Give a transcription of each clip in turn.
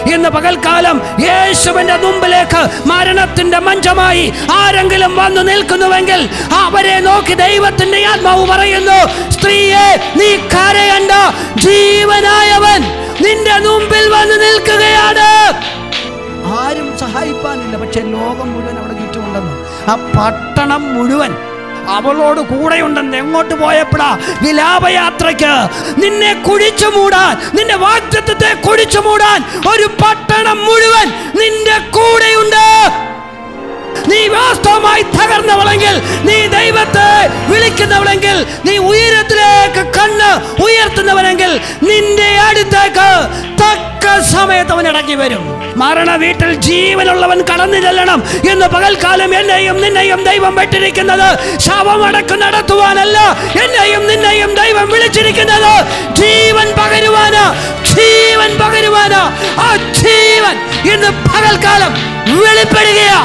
ഇന്ന് പകൽക്കാലം യേശുവിന്റെ മുമ്പിലേക്ക് മരണത്തിന്റെ മഞ്ചമായി ആരെങ്കിലും വന്നു നിൽക്കുന്നുവെങ്കിൽ അവരെ നോക്കി ദൈവത്തിന്റെ ആത്മാവ് പറയുന്നു സ്ത്രീയെ നീ കരയണ്ട ജീവനായവൻ നിന്റെ മുമ്പിൽ വന്ന് നിൽക്കുകയാണ് ആരും സഹായിപ്പാനില്ല പക്ഷെ ലോകം മുഴുവൻ അവിടെ ചുറ്റുമുണ്ടെന്ന് ആ പട്ടണം മുഴുവൻ അവളോട് കൂടെയുണ്ടെന്ന് എങ്ങോട്ട് പോയപ്പോഴാ വിലാപയാത്രയ്ക്ക് നിന്നെ കുഴിച്ചു മൂടാൻ നിന്റെ വാക്തത്വത്തെ കുഴിച്ചു മൂടാൻ ഒരു പട്ടണം മുഴുവൻ നിന്റെ കൂടെയുണ്ട് നീ വാസ്തവമായി തകർന്നവളെങ്കിൽ നീ ദൈവത്തെ വിളിക്കുന്നവളെങ്കിൽ നീ ഉയരത്തിലേക്ക് കണ്ണ് ഉയർത്തുന്നവനെങ്കിൽ നിന്റെ അടുത്തേക്ക് തക്ക സമയത്ത് അവൻ ഇറങ്ങി വരും മരണ വീട്ടിൽ ജീവനുള്ളവൻ കടന്നു ചെല്ലണം എന്ന് പകൽക്കാലം എന്നെയും നിന്നെയും ദൈവം വെട്ടിരിക്കുന്നത് ശവമടക്ക് നടത്തുവാനല്ല എന്നെയും നിന്നെയും ദൈവം വിളിച്ചിരിക്കുന്നത് ജീവൻ പകരുവാന് ജീവൻ പകരുവാന് ആ ജീവൻ ഇന്ന് പകൽക്കാലം വെളിപ്പെടുകയാ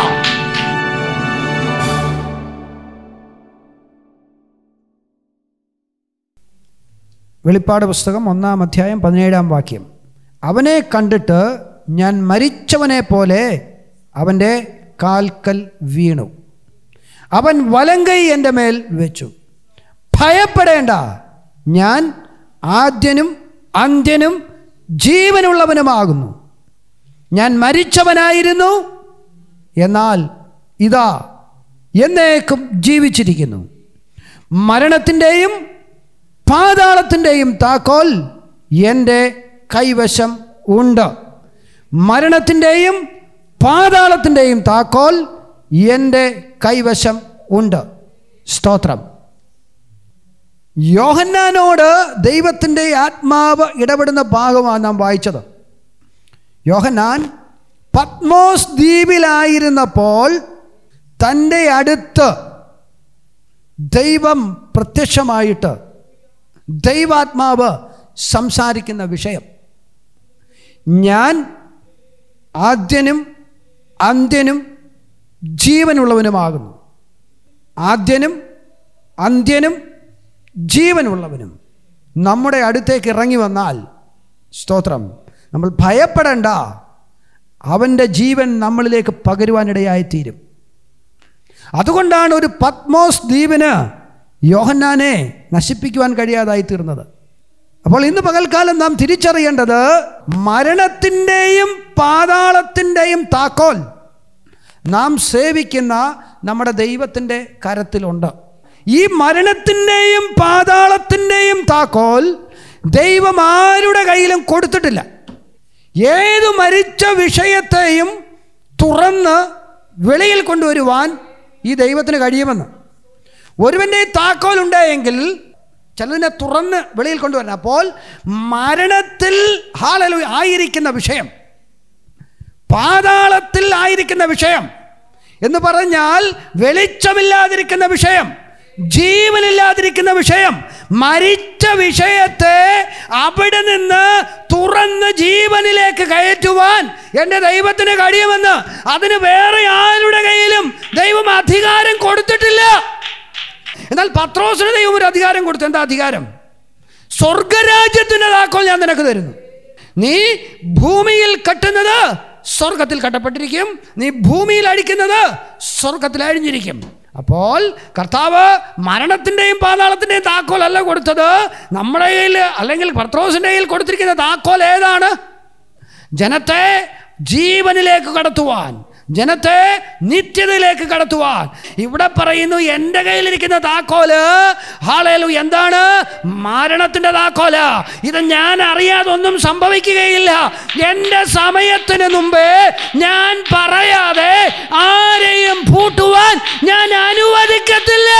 വെളിപ്പാട് പുസ്തകം ഒന്നാം അധ്യായം പതിനേഴാം വാക്യം അവനെ കണ്ടിട്ട് ഞാൻ മരിച്ചവനെ പോലെ അവൻ്റെ കാൽക്കൽ വീണു അവൻ വലങ്കൈ എൻ്റെ മേൽ വെച്ചു ഭയപ്പെടേണ്ട ഞാൻ ആദ്യനും അന്ത്യനും ജീവനുള്ളവനുമാകുന്നു ഞാൻ മരിച്ചവനായിരുന്നു എന്നാൽ ഇതാ എന്നേക്കും ജീവിച്ചിരിക്കുന്നു മരണത്തിൻ്റെയും പാതാളത്തിൻ്റെയും താക്കോൽ എൻ്റെ കൈവശം ഉണ്ട് മരണത്തിൻ്റെയും പാതാളത്തിൻ്റെയും താക്കോൽ എൻ്റെ കൈവശം ഉണ്ട് സ്തോത്രം യോഹന്നാനോട് ദൈവത്തിൻ്റെ ആത്മാവ് ഇടപെടുന്ന ഭാഗമാണ് നാം വായിച്ചത് യോഹന്നാൻ പത്മോസ് ദ്വീപിലായിരുന്നപ്പോൾ തൻ്റെ അടുത്ത് ദൈവം പ്രത്യക്ഷമായിട്ട് ദൈവാത്മാവ് സംസാരിക്കുന്ന വിഷയം ഞാൻ ആദ്യനും അന്ത്യനും ജീവനുള്ളവനുമാകുന്നു ആദ്യനും അന്ത്യനും ജീവനുള്ളവനും നമ്മുടെ അടുത്തേക്ക് ഇറങ്ങി വന്നാൽ സ്തോത്രം നമ്മൾ ഭയപ്പെടേണ്ട അവൻ്റെ ജീവൻ നമ്മളിലേക്ക് പകരുവാനിടയായിത്തീരും അതുകൊണ്ടാണ് ഒരു പത്മോസ് ദ്വീപിന് യോഹന്നാനെ നശിപ്പിക്കുവാൻ കഴിയാതായി തീർന്നത് അപ്പോൾ ഇന്ന് പകൽക്കാലം നാം തിരിച്ചറിയേണ്ടത് മരണത്തിൻ്റെയും പാതാളത്തിൻ്റെയും താക്കോൽ നാം സേവിക്കുന്ന നമ്മുടെ ദൈവത്തിൻ്റെ കരത്തിലുണ്ട് ഈ മരണത്തിൻ്റെയും പാതാളത്തിൻ്റെയും താക്കോൽ ദൈവം ആരുടെ കയ്യിലും കൊടുത്തിട്ടില്ല ഏതു മരിച്ച വിഷയത്തെയും തുറന്ന് വെളിയിൽ കൊണ്ടുവരുവാൻ ഈ ദൈവത്തിന് കഴിയുമെന്ന് ഒരുവൻ്റെ താക്കോൽ ഉണ്ടായെങ്കിൽ ചിലതിനെ തുറന്ന് വെളിയിൽ കൊണ്ടുവരണം അപ്പോൾ മരണത്തിൽ ഹാലലു ആയിരിക്കുന്ന വിഷയം പാതാളത്തിൽ ആയിരിക്കുന്ന വിഷയം എന്ന് പറഞ്ഞാൽ വെളിച്ചമില്ലാതിരിക്കുന്ന വിഷയം ജീവനില്ലാതിരിക്കുന്ന വിഷയം മരിച്ച വിഷയത്തെ അവിടെ നിന്ന് തുറന്ന് ജീവനിലേക്ക് കയറ്റുവാൻ എൻ്റെ ദൈവത്തിന് കഴിയുമെന്ന് അതിന് വേറെ ആരുടെ കയ്യിലും ദൈവം അധികാരം കൊടുത്തിട്ടില്ല എന്നാൽ പത്രോസിന് ദൈവം ഒരു അധികാരം കൊടുത്തു എന്താ അധികാരം സ്വർഗരാജ്യത്തിൻ്റെ താക്കോൽ ഞാൻ നിനക്ക് തരുന്നു നീ ഭൂമിയിൽ കെട്ടുന്നത് സ്വർഗത്തിൽ കട്ടപ്പെട്ടിരിക്കും നീ ഭൂമിയിൽ അടിക്കുന്നത് സ്വർഗത്തിൽ അഴിഞ്ഞിരിക്കും അപ്പോൾ കർത്താവ് മരണത്തിൻ്റെയും പാതാളത്തിൻ്റെയും താക്കോൽ അല്ല കൊടുത്തത് നമ്മുടെ കയ്യിൽ അല്ലെങ്കിൽ പത്രോസിൻ്റെ കയ്യിൽ കൊടുത്തിരിക്കുന്ന താക്കോൽ ഏതാണ് ജനത്തെ ജീവനിലേക്ക് കടത്തുവാൻ ജനത്തെ നിത്യതയിലേക്ക് കടത്തുവാൻ ഇവിടെ പറയുന്നു എൻ്റെ കയ്യിലിരിക്കുന്ന താക്കോല് ഹാളേലു എന്താണ് മരണത്തിൻ്റെ താക്കോല് ഇത് ഞാൻ അറിയാതെ ഒന്നും സംഭവിക്കുകയില്ല എൻ്റെ സമയത്തിന് മുമ്പേ ഞാൻ പറയാതെ ആരെയും പൂട്ടുവാൻ ഞാൻ അനുവദിക്കത്തില്ല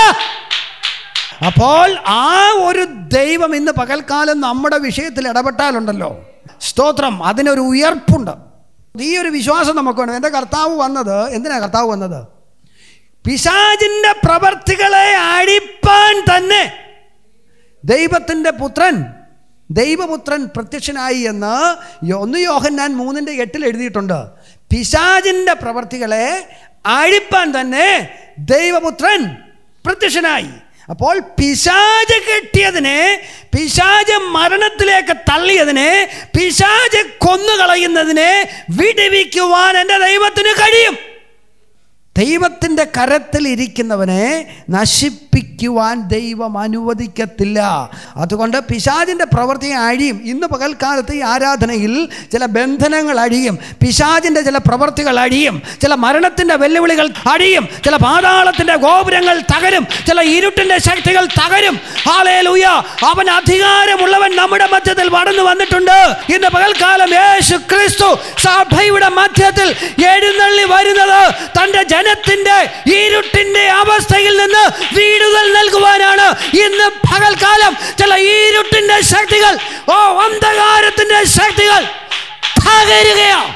അപ്പോൾ ആ ഒരു ദൈവം ഇന്ന് പകൽക്കാലം നമ്മുടെ വിഷയത്തിൽ ഇടപെട്ടാലുണ്ടല്ലോ സ്തോത്രം അതിനൊരു ഉയർപ്പുണ്ട് ഈ ഒരു വിശ്വാസം നമുക്ക് വേണം എൻ്റെ കർത്താവ് വന്നത് എന്തിനാ കർത്താവ് വന്നത് പിശാചിൻ്റെ പ്രവർത്തികളെ അഴിപ്പാൻ തന്നെ ദൈവത്തിൻ്റെ പുത്രൻ ദൈവപുത്രൻ പ്രത്യക്ഷനായി എന്ന് യോ- ഒന്ന് യോഹന്നാൻ മൂന്നിൻ്റെ എട്ടിൽ എഴുതിയിട്ടുണ്ട് പിശാചിൻ്റെ പ്രവർത്തികളെ അഴിപ്പാൻ തന്നെ ദൈവപുത്രൻ പ്രത്യക്ഷനായി അപ്പോൾ പിശാജ് കെട്ടിയതിനെ പിശാജ് മരണത്തിലേക്ക് തള്ളിയതിനെ പിശാജ് കൊന്നുകളയുന്നതിനെ വിടുവിക്കുവാൻ എൻ്റെ ദൈവത്തിന് കഴിയും ദൈവത്തിൻ്റെ കരത്തിൽ ഇരിക്കുന്നവനെ നശിപ്പിക്കുവാൻ ദൈവം അനുവദിക്കത്തില്ല അതുകൊണ്ട് പിശാജിൻ്റെ പ്രവൃത്തി അഴിയും ഇന്ന് പകൽക്കാലത്ത് ഈ ആരാധനയിൽ ചില ബന്ധനങ്ങൾ അഴിയും പിശാജിൻ്റെ ചില പ്രവൃത്തികൾ അഴിയും ചില മരണത്തിൻ്റെ വെല്ലുവിളികൾ അഴിയും ചില പാതാളത്തിൻ്റെ ഗോപുരങ്ങൾ തകരും ചില ഇരുട്ടിൻ്റെ ശക്തികൾ തകരും ഹാലേലൂയ അവൻ അധികാരമുള്ളവൻ നമ്മുടെ മധ്യത്തിൽ വളർന്നു വന്നിട്ടുണ്ട് ഇന്ന് പകൽക്കാലം യേശു ക്രിസ്തു സഭയുടെ മധ്യത്തിൽ എഴുന്നള്ളി വരുന്നത് തൻ്റെ ജനത്തിന്റെ ഇരുട്ടിന്റെ അവസ്ഥയിൽ നിന്ന് വീടുകൾ നൽകുവാനാണ് ഇന്ന് പകൽക്കാലം ചില ഇരുട്ടിന്റെ ശക്തികൾ ഓ അന്ധകാരത്തിന്റെ ശക്തികൾ തകരുകയാണ്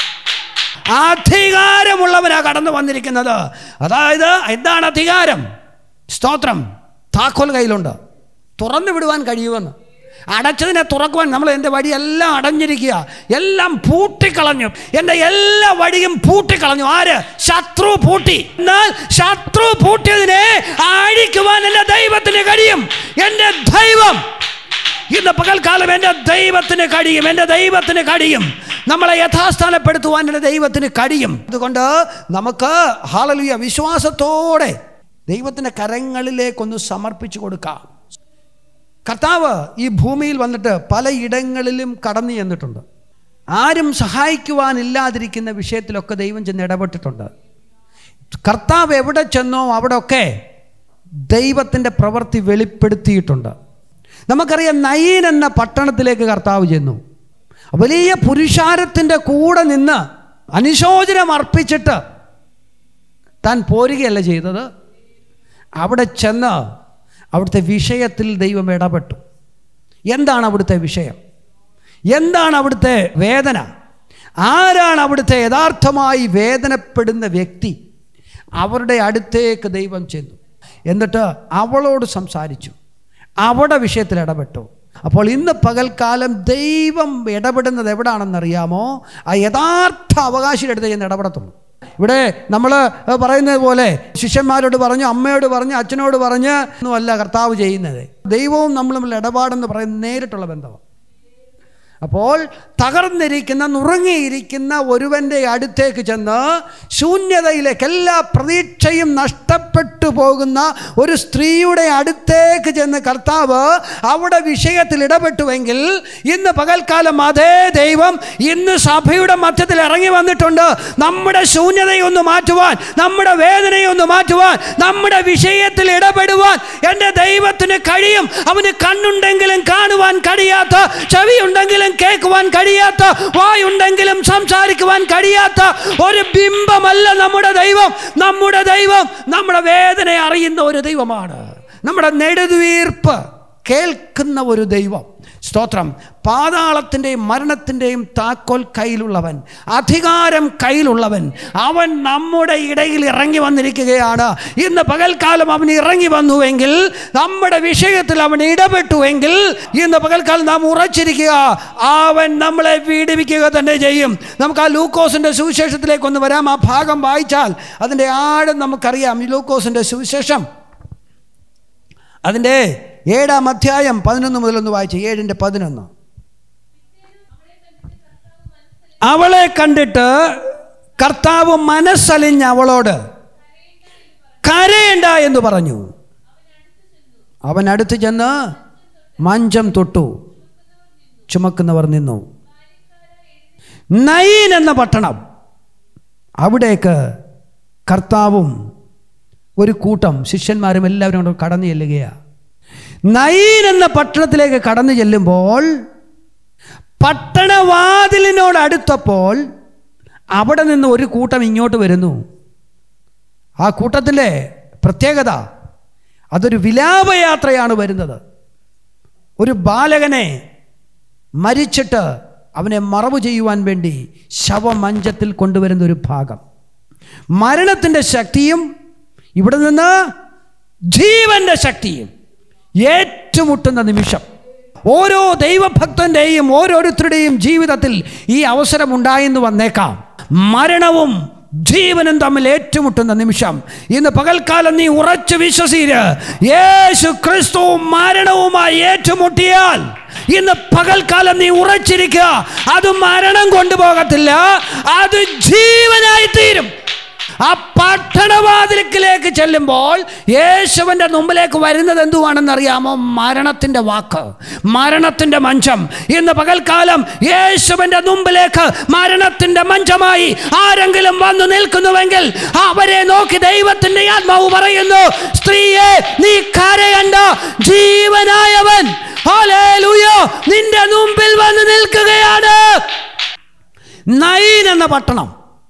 അധികാരമുള്ളവനാ കടന്നു വന്നിരിക്കുന്നത് അതായത് എന്താണ് അധികാരം സ്തോത്രം താക്കോൽ കയ്യിലുണ്ട് തുറന്നു വിടുവാൻ കഴിയുമെന്ന് അടച്ചതിനെ തുറക്കുവാൻ നമ്മൾ എൻ്റെ വഴിയെല്ലാം അടഞ്ഞിരിക്കുക എല്ലാം പൂട്ടിക്കളഞ്ഞു എൻ്റെ എല്ലാ വഴിയും പൂട്ടിക്കളഞ്ഞു ആര് ശത്രു പൂട്ടി എന്നാൽ ശത്രു പൂട്ടിയതിനെ അഴിക്കുവാൻ എൻ്റെ ദൈവത്തിന് കഴിയും എൻ്റെ ദൈവം ഇന്ന് പകൽക്കാലം എൻ്റെ ദൈവത്തിന് കഴിയും എൻ്റെ ദൈവത്തിന് കഴിയും നമ്മളെ യഥാസ്ഥാനപ്പെടുത്തുവാൻ എൻ്റെ ദൈവത്തിന് കഴിയും അതുകൊണ്ട് നമുക്ക് ഹാളലുയ വിശ്വാസത്തോടെ ദൈവത്തിൻ്റെ കരങ്ങളിലേക്കൊന്ന് സമർപ്പിച്ചു കൊടുക്കാം കർത്താവ് ഈ ഭൂമിയിൽ വന്നിട്ട് പലയിടങ്ങളിലും കടന്നു ചെന്നിട്ടുണ്ട് ആരും സഹായിക്കുവാനില്ലാതിരിക്കുന്ന വിഷയത്തിലൊക്കെ ദൈവം ചെന്ന് ഇടപെട്ടിട്ടുണ്ട് കർത്താവ് എവിടെ ചെന്നോ അവിടെയൊക്കെ ദൈവത്തിൻ്റെ പ്രവൃത്തി വെളിപ്പെടുത്തിയിട്ടുണ്ട് നമുക്കറിയാം നയീൻ എന്ന പട്ടണത്തിലേക്ക് കർത്താവ് ചെന്നു വലിയ പുരുഷാരത്തിൻ്റെ കൂടെ നിന്ന് അനുശോചനം അർപ്പിച്ചിട്ട് താൻ പോരുകയല്ല ചെയ്തത് അവിടെ ചെന്ന് അവിടുത്തെ വിഷയത്തിൽ ദൈവം ഇടപെട്ടു എന്താണ് അവിടുത്തെ വിഷയം എന്താണ് അവിടുത്തെ വേദന ആരാണ് അവിടുത്തെ യഥാർത്ഥമായി വേദനപ്പെടുന്ന വ്യക്തി അവരുടെ അടുത്തേക്ക് ദൈവം ചെന്നു എന്നിട്ട് അവളോട് സംസാരിച്ചു അവിടെ വിഷയത്തിൽ ഇടപെട്ടു അപ്പോൾ ഇന്ന് പകൽക്കാലം ദൈവം ഇടപെടുന്നത് എവിടാണെന്നറിയാമോ ആ യഥാർത്ഥ അവകാശിയുടെ അടുത്ത് ചെന്ന് ഇടപെടത്തുള്ളൂ ഇവിടെ നമ്മൾ പറയുന്നത് പോലെ ശിഷ്യന്മാരോട് പറഞ്ഞു അമ്മയോട് പറഞ്ഞു അച്ഛനോട് പറഞ്ഞ് ഒന്നുമല്ല കർത്താവ് ചെയ്യുന്നത് ദൈവവും നമ്മളും തമ്മിൽ ഇടപാടെന്ന് പറയുന്നത് നേരിട്ടുള്ള ബന്ധമാണ് അപ്പോൾ തകർന്നിരിക്കുന്ന നുറുങ്ങിയിരിക്കുന്ന ഒരുവൻ്റെ അടുത്തേക്ക് ചെന്ന് ശൂന്യതയിലേക്ക് എല്ലാ പ്രതീക്ഷയും നഷ്ടപ്പെട്ടു പോകുന്ന ഒരു സ്ത്രീയുടെ അടുത്തേക്ക് ചെന്ന് കർത്താവ് അവിടെ വിഷയത്തിൽ ഇടപെട്ടുവെങ്കിൽ ഇന്ന് പകൽക്കാലം അതേ ദൈവം ഇന്ന് സഭയുടെ മധ്യത്തിൽ ഇറങ്ങി വന്നിട്ടുണ്ട് നമ്മുടെ ശൂന്യതയൊന്ന് മാറ്റുവാൻ നമ്മുടെ വേദനയൊന്ന് മാറ്റുവാൻ നമ്മുടെ വിഷയത്തിൽ ഇടപെടുവാൻ എൻ്റെ ദൈവത്തിന് കഴിയും അവന് കണ്ണുണ്ടെങ്കിലും കാണുവാൻ കഴിയാത്ത ചെവിയുണ്ടെങ്കിലും കേൾക്കുവാൻ കഴിയാത്ത വായുണ്ടെങ്കിലും സംസാരിക്കുവാൻ കഴിയാത്ത ഒരു ബിംബമല്ല നമ്മുടെ ദൈവം നമ്മുടെ ദൈവം നമ്മുടെ വേദന അറിയുന്ന ഒരു ദൈവമാണ് നമ്മുടെ നെടുവീർപ്പ് കേൾക്കുന്ന ഒരു ദൈവം സ്തോത്രം പാതാളത്തിൻ്റെയും മരണത്തിൻ്റെയും താക്കോൽ കയ്യിലുള്ളവൻ അധികാരം കയ്യിലുള്ളവൻ അവൻ നമ്മുടെ ഇടയിൽ ഇറങ്ങി വന്നിരിക്കുകയാണ് ഇന്ന് പകൽക്കാലം അവൻ ഇറങ്ങി വന്നുവെങ്കിൽ നമ്മുടെ വിഷയത്തിൽ അവൻ ഇടപെട്ടുവെങ്കിൽ ഇന്ന് പകൽക്കാലം നാം ഉറച്ചിരിക്കുക അവൻ നമ്മളെ പീഡിപ്പിക്കുക തന്നെ ചെയ്യും നമുക്ക് ആ ലൂക്കോസിൻ്റെ സുവിശേഷത്തിലേക്ക് ഒന്ന് വരാം ആ ഭാഗം വായിച്ചാൽ അതിൻ്റെ ആഴം നമുക്കറിയാം ഈ ലൂക്കോസിൻ്റെ സുവിശേഷം അതിൻ്റെ ഏഴാം അധ്യായം പതിനൊന്ന് മുതലൊന്ന് വായിച്ചു ഏഴിൻ്റെ പതിനൊന്ന് അവളെ കണ്ടിട്ട് കർത്താവ് മനസ്സലിഞ്ഞ് അവളോട് കരയണ്ട എന്ന് പറഞ്ഞു അവൻ അടുത്ത് ചെന്ന് മഞ്ചം തൊട്ടു ചുമക്കുന്നവർ നിന്നു നയീൻ എന്ന പട്ടണം അവിടേക്ക് കർത്താവും ഒരു കൂട്ടം ശിഷ്യന്മാരും എല്ലാവരും കൂടെ കടന്നു ചെല്ലുകയാണ് നയീൻ എന്ന പട്ടണത്തിലേക്ക് കടന്നു ചെല്ലുമ്പോൾ പട്ടണവാതിലിനോട് അടുത്തപ്പോൾ അവിടെ നിന്ന് ഒരു കൂട്ടം ഇങ്ങോട്ട് വരുന്നു ആ കൂട്ടത്തിൻ്റെ പ്രത്യേകത അതൊരു വിലാപയാത്രയാണ് വരുന്നത് ഒരു ബാലകനെ മരിച്ചിട്ട് അവനെ മറവ് ചെയ്യുവാൻ വേണ്ടി ശവമഞ്ചത്തിൽ കൊണ്ടുവരുന്ന ഒരു ഭാഗം മരണത്തിൻ്റെ ശക്തിയും ഇവിടെ നിന്ന് ജീവന്റെ ശക്തിയും ഏറ്റുമുട്ടുന്ന നിമിഷം ഓരോ ദൈവഭക്തൻ്റെയും ഓരോരുത്തരുടെയും ജീവിതത്തിൽ ഈ അവസരം ഉണ്ടായെന്ന് വന്നേക്കാം മരണവും ജീവനും തമ്മിൽ ഏറ്റുമുട്ടുന്ന നിമിഷം ഇന്ന് പകൽക്കാലം നീ ഉറച്ചു വിശ്വസീര് യേശു ക്രിസ്തുവും മരണവുമായി ഏറ്റുമുട്ടിയാൽ ഇന്ന് പകൽക്കാലം നീ ഉറച്ചിരിക്കുക അത് മരണം കൊണ്ടുപോകത്തില്ല അത് ജീവനായി തീരും ആ പട്ടണവാതിൽക്കിലേക്ക് ചെല്ലുമ്പോൾ യേശുവിൻ്റെ മുമ്പിലേക്ക് വരുന്നത് എന്തുവാണെന്നറിയാമോ മരണത്തിൻ്റെ വാക്ക് മരണത്തിൻ്റെ മഞ്ചം ഇന്ന് പകൽക്കാലം യേശുവിൻ്റെ മുമ്പിലേക്ക് മരണത്തിൻ്റെ മഞ്ചമായി ആരെങ്കിലും വന്നു നിൽക്കുന്നുവെങ്കിൽ അവരെ നോക്കി ദൈവത്തിൻ്റെ ആത്മാവ് പറയുന്നു സ്ത്രീയെ നീ കരയണ്ട ജീവനായവൻ ഹല്ലേലൂയ നിന്റെ മുമ്പിൽ വന്ന് നിൽക്കുകയാണ് നൈൻ എന്ന പട്ടണം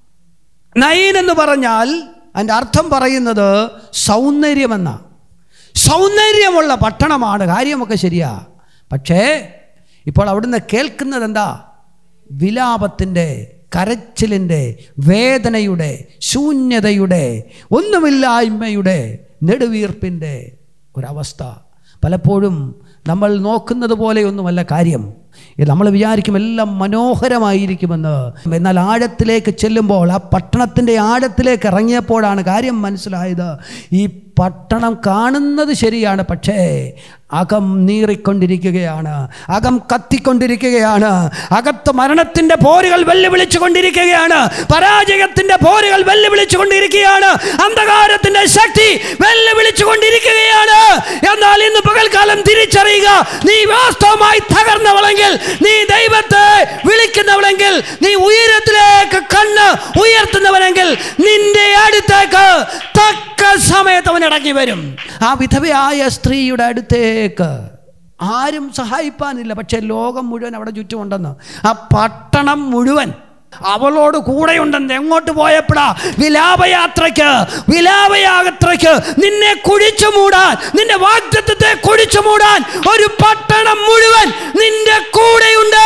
നൈൻ എന്ന് പറഞ്ഞാൽ അതിൻ്റെ അർത്ഥം പറയുന്നത് സൗന്ദര്യമെന്ന സൗന്ദര്യമുള്ള പട്ടണമാണ് കാര്യമൊക്കെ ശരിയാ പക്ഷേ ഇപ്പോൾ അവിടുന്ന് കേൾക്കുന്നത് എന്താ വിലാപത്തിൻ്റെ കരച്ചിലിൻ്റെ വേദനയുടെ ശൂന്യതയുടെ ഒന്നുമില്ലായ്മയുടെ നെടുവീർപ്പിൻ്റെ ഒരവസ്ഥ പലപ്പോഴും നമ്മൾ നോക്കുന്നത് പോലെയൊന്നുമല്ല കാര്യം ഇത് നമ്മൾ വിചാരിക്കും എല്ലാം മനോഹരമായിരിക്കുമെന്ന് എന്നാൽ ആഴത്തിലേക്ക് ചെല്ലുമ്പോൾ ആ പട്ടണത്തിൻ്റെ ആഴത്തിലേക്ക് ഇറങ്ങിയപ്പോഴാണ് കാര്യം മനസ്സിലായത് ഈ പട്ടണം കാണുന്നത് ശരിയാണ് പക്ഷേ അകം നീറിക്കൊണ്ടിരിക്കുകയാണ് അകം കത്തിക്കൊണ്ടിരിക്കുകയാണ് അകത്ത് മരണത്തിൻ്റെ പോരുകൾ വെല്ലുവിളിച്ചു കൊണ്ടിരിക്കുകയാണ് പരാജയത്തിൻ്റെ പോരുകൾ വെല്ലുവിളിച്ചു കൊണ്ടിരിക്കുകയാണ് അന്ധകാരത്തിൻ്റെ ശക്തി വെല്ലുവിളിച്ചു കൊണ്ടിരിക്കുകയാണ് എന്നാൽ ഇന്ന് പകൽക്കാലം തിരിച്ചറിയുക നീ വാസ്തവമായി തകർന്നവളെങ്കിൽ നീ ദൈവത്തെ വിളിക്കുന്നവളെങ്കിൽ നീ ഉയരത്തിലേക്ക് കണ്ണ് ഉയർത്തുന്നവനെങ്കിൽ നിന്റെ അടുത്തേക്ക് തക്ക സമയത്ത് അവൻ ഇറങ്ങി വരും ആ വിധവയായ സ്ത്രീയുടെ അടുത്തേക്ക് ആരും സഹായിപ്പാനില്ല പക്ഷേ ലോകം മുഴുവൻ അവിടെ ചുറ്റുമുണ്ടെന്ന് ആ പട്ടണം മുഴുവൻ അവളോട് കൂടെയുണ്ടെന്ന് എങ്ങോട്ട് പോയപ്പോഴാ വിലാപയാത്രയ്ക്ക് വിലാപയാത്രയ്ക്ക് നിന്നെ കുഴിച്ചു മൂടാൻ നിന്റെ വാഗ്ദത്വത്തെ കുഴിച്ചു മൂടാൻ ഒരു പട്ടണം മുഴുവൻ നിന്റെ കൂടെയുണ്ട്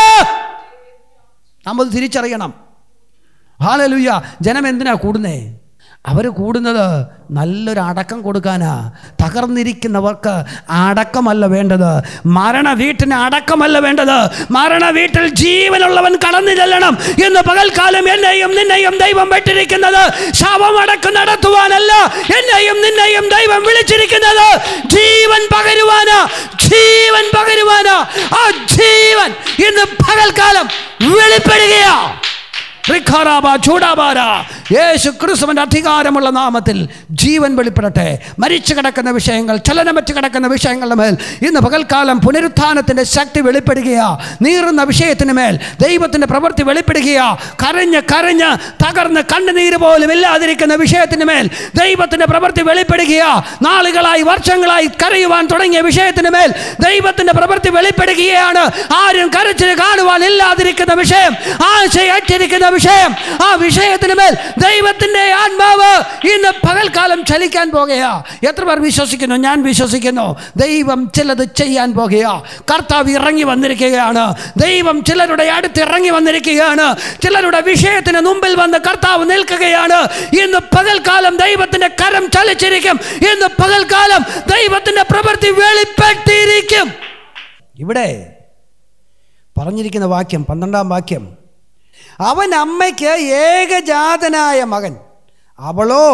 നമ്മൾ തിരിച്ചറിയണം ഹാലലുയ്യ ജനം എന്തിനാ കൂടുന്നേ അവർ കൂടുന്നത് നല്ലൊരു അടക്കം കൊടുക്കാനാ തകർന്നിരിക്കുന്നവർക്ക് അടക്കമല്ല വേണ്ടത് മരണ വീട്ടിന് അടക്കമല്ല വേണ്ടത് മരണ വീട്ടിൽ ജീവനുള്ളവൻ കടന്നു ചെല്ലണം എന്ന് പകൽക്കാലം എന്നെയും നിന്നെയും ദൈവം വെട്ടിരിക്കുന്നത് ശവം അടക്കം നടത്തുവാനല്ല എന്നെയും നിന്നെയും ദൈവം വിളിച്ചിരിക്കുന്നത് ജീവൻ പകരുവാനാ ജീവൻ പകരുവാനാ ആ ജീവൻ ഇന്ന് പകൽക്കാലം വെളിപ്പെടുകയാ റിഖാറാബ ചൂടാബാര യേശു ക്രിസ്തുവിൻ്റെ അധികാരമുള്ള നാമത്തിൽ ജീവൻ വെളിപ്പെടട്ടെ മരിച്ചു കിടക്കുന്ന വിഷയങ്ങൾ ചലനമറ്റ് കിടക്കുന്ന വിഷയങ്ങളുടെ മേൽ ഇന്ന് പകൽക്കാലം പുനരുത്ഥാനത്തിൻ്റെ ശക്തി വെളിപ്പെടുകയാ നീറുന്ന വിഷയത്തിന് മേൽ ദൈവത്തിൻ്റെ പ്രവൃത്തി വെളിപ്പെടുകയാ കരഞ്ഞ് കരഞ്ഞ് തകർന്ന് കണ്ണുനീര് പോലും ഇല്ലാതിരിക്കുന്ന വിഷയത്തിന് മേൽ ദൈവത്തിൻ്റെ പ്രവൃത്തി വെളിപ്പെടുകയാ നാളുകളായി വർഷങ്ങളായി കരയുവാൻ തുടങ്ങിയ വിഷയത്തിന് മേൽ ദൈവത്തിൻ്റെ പ്രവൃത്തി വെളിപ്പെടുകയാണ് ആരും കരച്ചിൽ കാണുവാൻ ഇല്ലാതിരിക്കുന്ന വിഷയം ആശയറ്റിരിക്കുന്ന വിഷയം ആ വിഷയത്തിന് മേൽ ദൈവത്തിൻ്റെ ആത്മാവ് ഇന്ന് പകൽക്കാലം ചലിക്കാൻ പോകുകയാ എത്ര പേർ വിശ്വസിക്കുന്നു ഞാൻ വിശ്വസിക്കുന്നു ദൈവം ചിലത് ചെയ്യാൻ പോകുകയാ കർത്താവ് ഇറങ്ങി വന്നിരിക്കുകയാണ് ദൈവം ചിലരുടെ അടുത്ത് ഇറങ്ങി വന്നിരിക്കുകയാണ് ചിലരുടെ വിഷയത്തിന് മുമ്പിൽ വന്ന് കർത്താവ് നിൽക്കുകയാണ് ഇന്ന് പകൽക്കാലം ദൈവത്തിൻ്റെ കരം ചലിച്ചിരിക്കും ഇന്ന് പകൽക്കാലം ദൈവത്തിൻ്റെ പ്രവൃത്തി വെളിപ്പെട്ടിരിക്കും ഇവിടെ പറഞ്ഞിരിക്കുന്ന വാക്യം പന്ത്രണ്ടാം വാക്യം അവൻ അമ്മയ്ക്ക് ഏകജാതനായ മകൻ അവളോ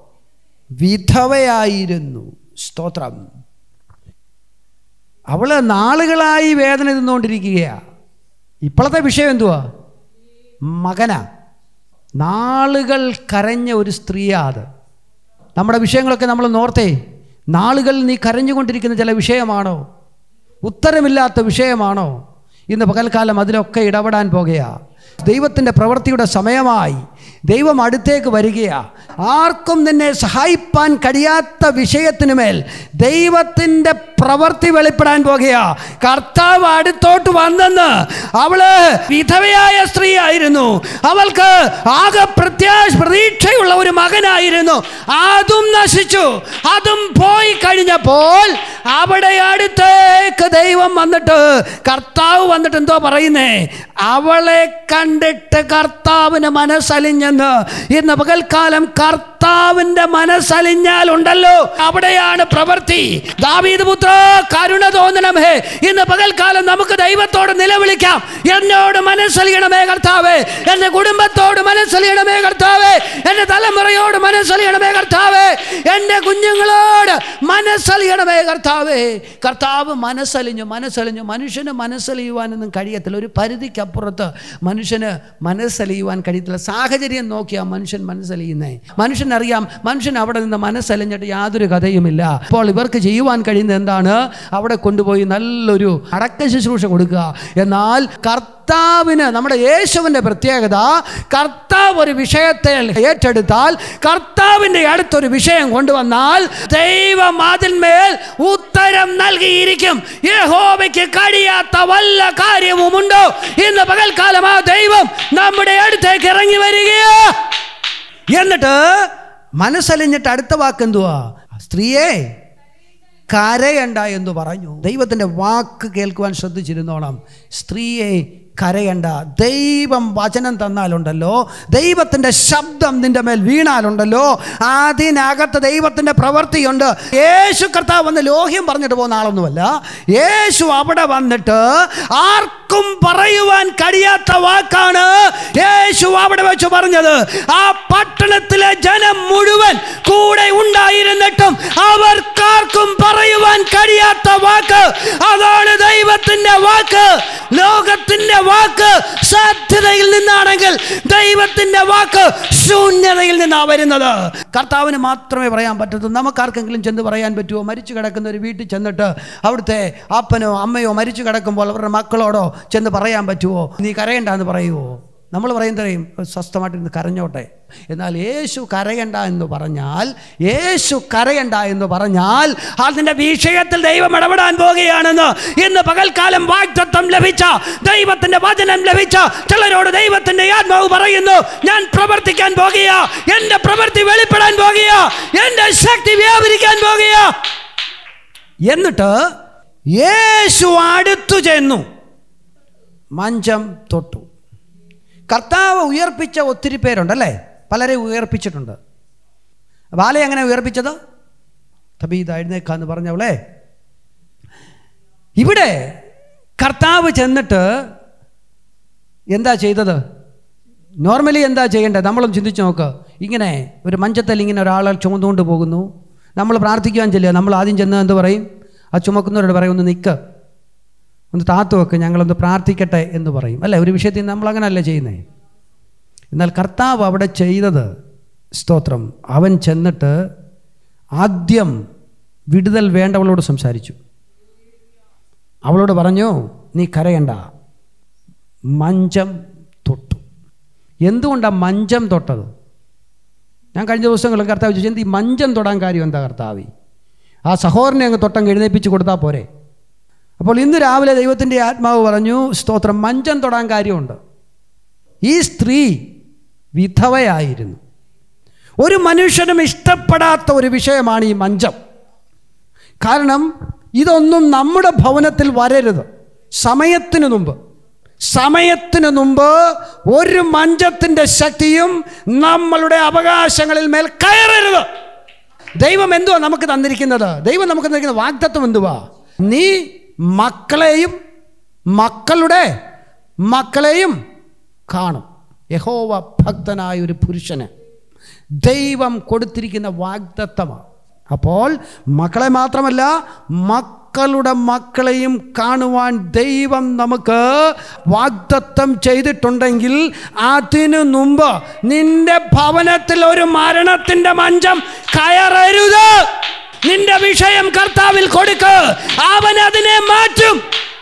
വിധവയായിരുന്നു സ്തോത്രം അവള് നാളുകളായി വേദന നിന്നുകൊണ്ടിരിക്കുകയാണ് ഇപ്പോഴത്തെ വിഷയം എന്തുവാ മകനാ നാളുകൾ കരഞ്ഞ ഒരു സ്ത്രീയാ അത് നമ്മുടെ വിഷയങ്ങളൊക്കെ നമ്മൾ നോർത്തേ നാളുകൾ നീ കരഞ്ഞുകൊണ്ടിരിക്കുന്ന ചില വിഷയമാണോ ഉത്തരമില്ലാത്ത വിഷയമാണോ ഇന്ന് പകൽക്കാലം അതിലൊക്കെ ഇടപെടാൻ പോകുകയാ ദൈവത്തിൻ്റെ പ്രവൃത്തിയുടെ സമയമായി ദൈവം അടുത്തേക്ക് വരികയാ ആർക്കും നിന്നെ സഹായിപ്പാൻ കഴിയാത്ത വിഷയത്തിന് മേൽ ദൈവത്തിൻ്റെ പ്രവൃത്തി വെളിപ്പെടാൻ പോകുകയാ കർത്താവ് അടുത്തോട്ട് വന്നെന്ന് അവള് വിധവയായ സ്ത്രീ ആയിരുന്നു അവൾക്ക് ആകെ പ്രത്യാശ പ്രതീക്ഷയുള്ള ഒരു മകനായിരുന്നു അതും നശിച്ചു അതും പോയി കഴിഞ്ഞപ്പോൾ അവിടെ അടുത്തേക്ക് ദൈവം വന്നിട്ട് കർത്താവ് വന്നിട്ട് എന്തോ പറയുന്നേ അവളെ കണ്ടിട്ട് കർത്താവിന് മനസ്സലിഞ്ഞെന്ന് എന്ന് ഇന്ന് പകൽക്കാലം കർത്താവിന്റെ മനസ്സലിഞ്ഞാൽ ഉണ്ടല്ലോ അവിടെയാണ് പ്രവൃത്തി ദാവീദ് പുത്ര കരുണ തോന്നണമേ ഇന്ന് പകൽക്കാലം നമുക്ക് ദൈവത്തോട് നിലവിളിക്കാം എന്നോട് മനസ്സലിയണമേ കർത്താവേ എൻ്റെ കുടുംബത്തോട് മനസ്സലിയണമേ കർത്താവേ എൻ്റെ തലമുറയോട് മനസ്സലിയണമേ കർത്താവേ എൻ്റെ കുഞ്ഞുങ്ങളോട് മനസ്സലിയണമേ കർത്താവേ കർത്താവ് മനസ്സലിഞ്ഞു മനസ്സലിഞ്ഞു മനുഷ്യന് മനസ്സലിയുവാനൊന്നും കഴിയത്തില്ല ഒരു പരിധിക്കപ്പുറത്ത് മനുഷ്യന് മനസ്സലിയുവാൻ കഴിയത്തില്ല സാഹചര്യം നോക്കിയാൽ മനുഷ്യൻ മനസ്സലിയുന്നേ മനുഷ്യനറിയാം മനുഷ്യൻ അവിടെ നിന്ന് മനസ്സലിഞ്ഞിട്ട് യാതൊരു കഥയുമില്ല അപ്പോൾ ഇവർക്ക് ചെയ്യുവാൻ കഴിയുന്നത് എന്താണ് അവിടെ കൊണ്ടുപോയി നല്ലൊരു അടക്ക ശുശ്രൂഷ കൊടുക്കുക എന്നാൽ കർത്താവിന് നമ്മുടെ യേശുവിൻ്റെ പ്രത്യേകത കർത്താവ് ഒരു വിഷയത്തെ ഏറ്റെടുത്താൽ കർത്താവിൻ്റെ അടുത്തൊരു വിഷയം കൊണ്ടുവന്നാൽ ദൈവം അതിന്മേൽ ഉത്തരം നൽകിയിരിക്കും യഹോവയ്ക്ക് കഴിയാത്ത വല്ല കാര്യവുമുണ്ടോ ഇന്ന് പകൽക്കാലം ആ ദൈവം നമ്മുടെ അടുത്തേക്ക് ഇറങ്ങി വരികയോ എന്നിട്ട് മനസ്സലിഞ്ഞിട്ട് അടുത്ത വാക്ക് എന്തുവാ സ്ത്രീയെ കരയണ്ട എന്ന് പറഞ്ഞു ദൈവത്തിൻ്റെ വാക്ക് കേൾക്കുവാൻ ശ്രദ്ധിച്ചിരുന്നോണം സ്ത്രീയെ കരയണ്ട ദൈവം വചനം തന്നാലുണ്ടല്ലോ ദൈവത്തിൻ്റെ ശബ്ദം നിന്റെ മേൽ വീണാലുണ്ടല്ലോ അതിനകത്ത് ദൈവത്തിൻ്റെ പ്രവൃത്തിയുണ്ട് യേശു കർത്താവ് വന്ന് ലോഹ്യം പറഞ്ഞിട്ട് പോകുന്ന ആളൊന്നുമല്ല യേശു അവിടെ വന്നിട്ട് ആർക്കും പറയുവാൻ കഴിയാത്ത വാക്കാണ് യേശു അവിടെ വെച്ച് പറഞ്ഞത് ആ പട്ടണത്തിലെ ജനം മുഴുവൻ കൂടെ ഉണ്ടായിരുന്നിട്ടും അവർക്കാർക്കും പറയുവാൻ കഴിയാത്ത വാക്ക് അതാണ് ദൈവത്തിന്റെ വാക്ക് ലോകത്തിന്റെ വാക്ക് സാധ്യതയിൽ നിന്നാണെങ്കിൽ ദൈവത്തിന്റെ വാക്ക് ശൂന്യതയിൽ നിന്നാണ് വരുന്നത് കർത്താവിന് മാത്രമേ പറയാൻ പറ്റൂ നമുക്കാർക്കെങ്കിലും ചെന്ന് പറയാൻ പറ്റുമോ മരിച്ചു കിടക്കുന്ന ഒരു വീട്ടിൽ ചെന്നിട്ട് അവിടുത്തെ അപ്പനോ അമ്മയോ മരിച്ചു കിടക്കുമ്പോൾ അവരുടെ മക്കളോടോ ചെന്ന് പറയാൻ പറ്റുമോ നീ കരയണ്ടെന്ന് പറയുമോ നമ്മൾ പറയുന്നതറിയും സ്വസ്ഥമായിട്ടിരുന്ന് കരഞ്ഞോട്ടെ എന്നാൽ യേശു കരയണ്ട എന്ന് പറഞ്ഞാൽ യേശു കരയണ്ട എന്ന് പറഞ്ഞാൽ അതിൻ്റെ വിഷയത്തിൽ ദൈവം ഇടപെടാൻ പോകുകയാണെന്ന് ഇന്ന് പകൽക്കാലം വാഗ്ദത്വം ലഭിച്ച ദൈവത്തിൻ്റെ വചനം ലഭിച്ച ചിലരോട് ദൈവത്തിൻ്റെ ആത്മാവ് പറയുന്നു ഞാൻ പ്രവർത്തിക്കാൻ പോകുക എൻ്റെ പ്രവൃത്തി വെളിപ്പെടാൻ പോകുക എൻ്റെ ശക്തി വ്യാപരിക്കാൻ പോകുക എന്നിട്ട് യേശു അടുത്തു ചെന്നു മഞ്ചം തൊട്ടു കർത്താവ് ഉയർപ്പിച്ച ഒത്തിരി പേരുണ്ടല്ലേ പലരെ ഉയർപ്പിച്ചിട്ടുണ്ട് ബാല എങ്ങനെ ഉയർപ്പിച്ചത് തബീത എഴുന്നേക്കാന്ന് പറഞ്ഞവളെ ഇവിടെ കർത്താവ് ചെന്നിട്ട് എന്താ ചെയ്തത് നോർമലി എന്താ ചെയ്യേണ്ടത് നമ്മളും ചിന്തിച്ച് നോക്ക് ഇങ്ങനെ ഒരു മഞ്ചത്തിൽ ഇങ്ങനെ ഒരാളെ ചുമന്നുകൊണ്ട് പോകുന്നു നമ്മൾ പ്രാർത്ഥിക്കുവാൻ ചെല്ലുക നമ്മൾ ആദ്യം ചെന്ന് എന്ത് പറയും ആ ചുമക്കുന്നവരോട് പറയും ഒന്ന് നിൽക്ക് ഒന്ന് താത്തു വെക്ക് ഞങ്ങളൊന്ന് പ്രാർത്ഥിക്കട്ടെ എന്ന് പറയും അല്ലേ ഒരു വിഷയത്തിൽ നമ്മൾ അങ്ങനെയല്ല ചെയ്യുന്നത് എന്നാൽ കർത്താവ് അവിടെ ചെയ്തത് സ്തോത്രം അവൻ ചെന്നിട്ട് ആദ്യം വിടുതൽ വേണ്ടവളോട് സംസാരിച്ചു അവളോട് പറഞ്ഞു നീ കരയണ്ട മഞ്ചം തൊട്ടു എന്തുകൊണ്ടാണ് മഞ്ചം തൊട്ടത് ഞാൻ കഴിഞ്ഞ ദിവസങ്ങളിൽ കർത്താവ് ചോദിച്ചു എന്ത് ഈ മഞ്ചം തൊടാൻ കാര്യം എന്താ കർത്താവ് ആ സഹോദരനെ അങ്ങ് തൊട്ടങ്ങ് എഴുന്നേപ്പിച്ച് കൊടുത്താൽ പോരെ അപ്പോൾ ഇന്ന് രാവിലെ ദൈവത്തിൻ്റെ ആത്മാവ് പറഞ്ഞു സ്തോത്രം മഞ്ചം തൊടാൻ കാര്യമുണ്ട് ഈ സ്ത്രീ വിധവയായിരുന്നു ഒരു മനുഷ്യനും ഇഷ്ടപ്പെടാത്ത ഒരു വിഷയമാണ് ഈ മഞ്ചം കാരണം ഇതൊന്നും നമ്മുടെ ഭവനത്തിൽ വരരുത് സമയത്തിനു മുമ്പ് സമയത്തിനു മുമ്പ് ഒരു മഞ്ചത്തിൻ്റെ ശക്തിയും നമ്മളുടെ അവകാശങ്ങളിൽ മേൽ കയറരുത് ദൈവം എന്തുവാ നമുക്ക് തന്നിരിക്കുന്നത് ദൈവം നമുക്ക് തന്നിരിക്കുന്ന വാഗ്ദത്വം എന്തുവാ നീ മക്കളെയും മക്കളുടെ മക്കളെയും കാണും യഹോവ ഭക്തനായ ഒരു പുരുഷന് ദൈവം കൊടുത്തിരിക്കുന്ന വാഗ്ദത്തമാണ് അപ്പോൾ മക്കളെ മാത്രമല്ല മക്കളുടെ മക്കളെയും കാണുവാൻ ദൈവം നമുക്ക് വാഗ്ദത്തം ചെയ്തിട്ടുണ്ടെങ്കിൽ അതിനു മുമ്പ് നിന്റെ ഭവനത്തിൽ ഒരു മരണത്തിൻ്റെ മഞ്ചം കയറരുത് നിന്റെ വിഷയം കർത്താവിൽ കൊടുക്ക് അവൻ അതിനെ മാറ്റും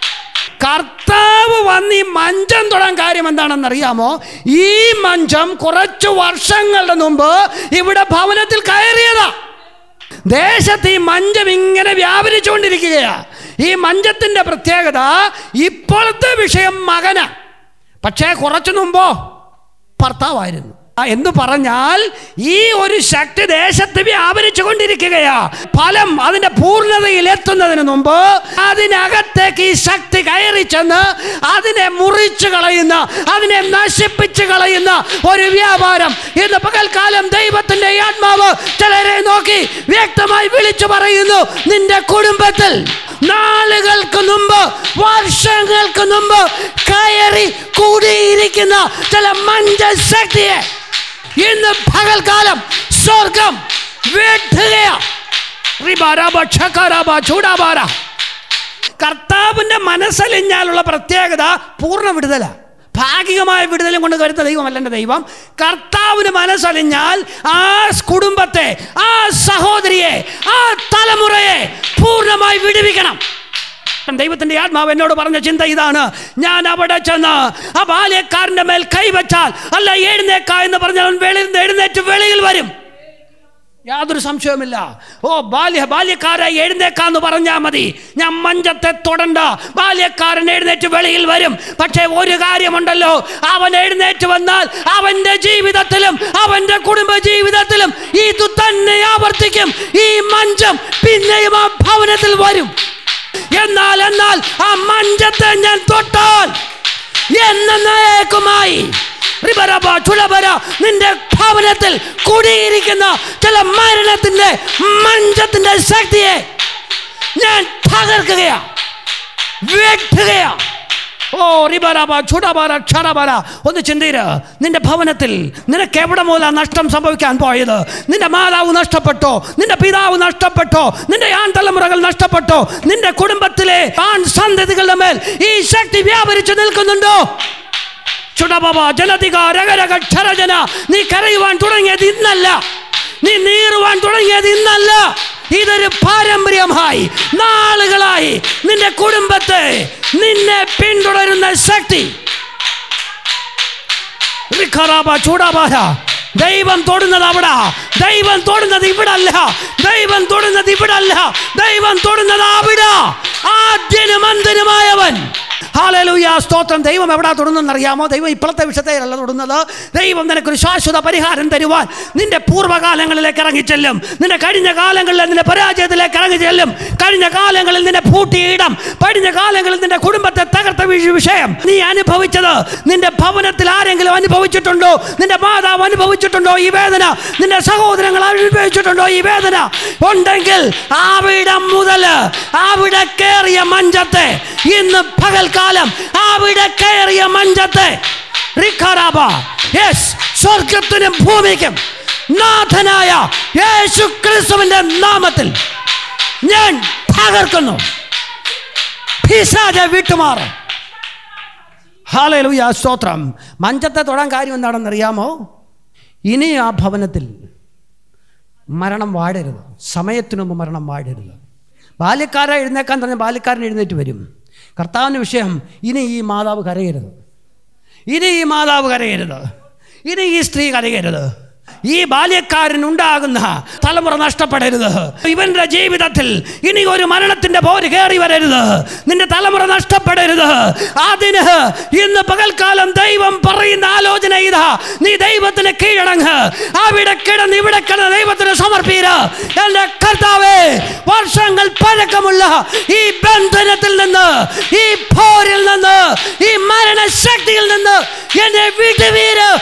കർത്താവ് വന്ന് ഈ മഞ്ചം തൊടാൻ കാര്യം എന്താണെന്ന് അറിയാമോ ഈ മഞ്ചം കുറച്ചു വർഷങ്ങളുടെ മുമ്പ് ഇവിടെ ഭവനത്തിൽ കയറിയതാ ദേശത്ത് ഈ മഞ്ചം ഇങ്ങനെ വ്യാപരിച്ചുകൊണ്ടിരിക്കുകയാ ഈ മഞ്ചത്തിന്റെ പ്രത്യേകത ഇപ്പോഴത്തെ വിഷയം മകന പക്ഷേ കുറച്ചു മുമ്പോ ഭർത്താവായിരുന്നു ആ, എന്ന് പറഞ്ഞാൽ ഈ ഒരു ശക്തി ദേശത്ത് വ്യാപരിച്ചു കൊണ്ടിരിക്കുകയാ ഫലം അതിന്റെ പൂർണ്ണതയിൽ എത്തുന്നതിന് മുമ്പ് അതിനകത്തേക്ക് ഈ ശക്തി കയറി ചെന്ന് അതിനെ മുറിച്ചു കളയുന്ന അതിനെ നശിപ്പിച്ചു കളയുന്ന ഒരു വ്യാപാരം ഇന്ന് പകൽക്കാലം ദൈവത്തിന്റെ ഈ ആത്മാവ് ചിലരെ നോക്കി വ്യക്തമായി വിളിച്ചു പറയുന്നു നിന്റെ കുടുംബത്തിൽ നാളുകൾക്ക് മുമ്പ് വർഷങ്ങൾക്ക് മുമ്പ് കയറി കൂടിയിരിക്കുന്ന ചില മഞ്ച ശക്തിയെ ഇന്ന് പകൽക്കാലം സ്വർഗം വെട്ടുകയാ റിബാരാബ ക്ഷകാരാബ ചൂടാബാര കർത്താവിന്റെ മനസ്സലിഞ്ഞാലുള്ള പ്രത്യേകത പൂർണ്ണ വിടുതല ഭാഗികമായ വിടുതലും കൊണ്ട് വരുന്ന ദൈവമല്ല എൻ്റെ ദൈവം കർത്താവിന് മനസ്സലിഞ്ഞാൽ ആ കുടുംബത്തെ ആ സഹോദരിയെ ആ തലമുറയെ പൂർണ്ണമായി വിടുവിക്കണം ദൈവത്തിന്റെ ആത്മാവ് എന്നോട് പറഞ്ഞ ചിന്ത ഇതാണ് ഞാൻ അവിടെ ചെന്ന് ആ ബാല്യക്കാരന്റെ മേൽ കൈവച്ചാൽ അല്ല എഴുന്നേക്ക എന്ന് പറഞ്ഞാൽ അവൻ വെളിയിൽ നിന്ന് എഴുന്നേറ്റ് വെളിയിൽ വരും യാതൊരു സംശയവുമില്ല ഓ ബാല്യ ബാല്യക്കാരായി എഴുന്നേക്കാന്ന് പറഞ്ഞാൽ മതി ഞാൻ മഞ്ചത്തെ തൊടണ്ട ബാല്യക്കാരൻ എഴുന്നേറ്റ് വെളിയിൽ വരും പക്ഷേ ഒരു കാര്യമുണ്ടല്ലോ അവൻ എഴുന്നേറ്റ് വന്നാൽ അവന്റെ ജീവിതത്തിലും അവന്റെ കുടുംബ ജീവിതത്തിലും ഇത് തന്നെ ആവർത്തിക്കും ഈ മഞ്ചം പിന്നെയും ആ ഭവനത്തിൽ വരും എന്നാൽ എന്നാൽ ആ മഞ്ചത്തെ ഞാൻ തൊട്ടാൽ എന്നേക്കുമായി റിബറബ, ചുളബര, നിന്റെ ഭവനത്തിൽ കുടിയിരിക്കുന്ന ചില മരണത്തിന്റെ മഞ്ചത്തിന്റെ ശക്തിയെ ഞാൻ തകർക്കുകയാ വെട്ടുകയാ ഓ റിബറബ, ചുടബര, ക്ഷരബര. ഒന്ന് ചിന്തയിര് നിന്റെ ഭവനത്തിൽ നിനക്ക് എവിടെ മുതലാ നഷ്ടം സംഭവിക്കാൻ പോയത് നിന്റെ മാതാവ് നഷ്ടപ്പെട്ടോ നിന്റെ പിതാവ് നഷ്ടപ്പെട്ടോ നിന്റെ ആൺ തലമുറകൾ നഷ്ടപ്പെട്ടോ നിന്റെ കുടുംബത്തിലെ ആൺ സന്തതികളുടെ മേൽ ഈ ശക്തി വ്യാപരിച്ചു നിൽക്കുന്നുണ്ടോ ചുടബബ ജലതിക രകരക ക്ഷരജന നീ കരയുവാൻ തുടങ്ങിയത് ഇന്നല്ല നീ നീറുവാൻ തുടങ്ങിയത് ഇന്നല്ല ഇതൊരു പാരമ്പര്യമായി നാളുകളായി നിന്റെ കുടുംബത്തെ നിന്നെ പിന്തുടരുന്ന ശക്തി റിഖറാബ ചൂടാബാര ദൈവം തൊടുന്നത് അവിടെ ദൈവം തൊടുന്നത് ഇവിടെ അല്ല ദൈവം തൊടുന്നത് ഇവിടെ അല്ല ദൈവം തൊടുന്നത് അവിടെ ആദ്യനും അന്തനുമായവൻ ഹാലലൂയ സ്തോത്രം ദൈവം എവിടെ തൊടുന്നെന്ന് അറിയാമോ ദൈവം ഇപ്പോഴത്തെ വിഷയത്തെയല്ല തൊടുന്നത് ദൈവം നിനക്കൊരു ശാശ്വത പരിഹാരം തരുവാൻ നിന്റെ പൂർവ്വകാലങ്ങളിലേക്ക് ഇറങ്ങിച്ചെല്ലും നിന്റെ കഴിഞ്ഞ കാലങ്ങളിൽ നിന്റെ പരാജയത്തിലേക്ക് ഇറങ്ങിച്ചെല്ലും കഴിഞ്ഞ കാലങ്ങളിൽ നിന്റെ പൂട്ടിയിടം കഴിഞ്ഞ കാലങ്ങളിൽ നിന്റെ കുടുംബത്തെ തകർത്ത വിഷ- വിഷയം നീ അനുഭവിച്ചത് നിന്റെ ഭവനത്തിൽ ആരെങ്കിലും അനുഭവിച്ചിട്ടുണ്ടോ നിന്റെ മാതാവ് അനുഭവിച്ചിട്ടുണ്ടോ ഈ വേദന നിന്റെ സഹോദരങ്ങൾ അനുഭവിച്ചിട്ടുണ്ടോ ഈ വേദന ഉണ്ടെങ്കിൽ അവിടം മുതൽ അവിടെ കയറിയ മഞ്ചത്തെ ഇന്ന് പകൽക്കാലം അവിടെ കയറിയ മഞ്ചത്തെ റിഖറാബ. Yes, സ്വർഗത്തിനും ഭൂമിക്കും നാഥനായ യേശു ക്രിസ്തുവിന്റെ നാമത്തിൽ ഞാൻ തകർക്കുന്നു പിശാച വിട്ടുമാറ് ഹാലൂയ സ്തോത്രം മഞ്ചത്തെ തൊടാൻ കാര്യം എന്താണെന്നറിയാമോ ഇനി ആ ഭവനത്തിൽ മരണം വാഴരുത് സമയത്തിനു മുമ്പ് മരണം വാഴരുത് ബാല്യക്കാരെ എഴുന്നേക്കാൻ പറഞ്ഞ ബാല്യക്കാരൻ എഴുന്നേറ്റ് വരും കർത്താവിൻ്റെ വിഷയം ഇനി ഈ മാതാവ് കരയരുത് ഇനി ഈ മാതാവ് കരയരുത് ഇനി ഈ സ്ത്രീ കരയരുത് ഈ ബാല്യക്കാരൻ ഉണ്ടാകുന്ന തലമുറ നഷ്ടപ്പെടരുത് ഇവന്റെ ജീവിതത്തിൽ ഇനി ഒരു മരണത്തിന്റെ പോര് കയറി വരരുത് നിന്റെ തലമുറ നഷ്ടപ്പെടരുത് അതിന് ഇന്ന് പകൽക്കാലം ദൈവം പറയുന്ന ആലോചന ഇതാ നീ ദൈവത്തിന് കീഴടങ്ങ് അവിടെ കിടന്ന് ഇവിടെ കിടന്ന് ദൈവത്തിന് സമർപ്പീര എന്റെ കർത്താവേ വർഷങ്ങൾ പഴക്കമുള്ള ഈ ബന്ധനത്തിൽ നിന്ന് ഈ പോരിൽ നിന്ന് ഈ മരണശക്തിയിൽ നിന്ന് എന്നെ വിട്ടുവീര്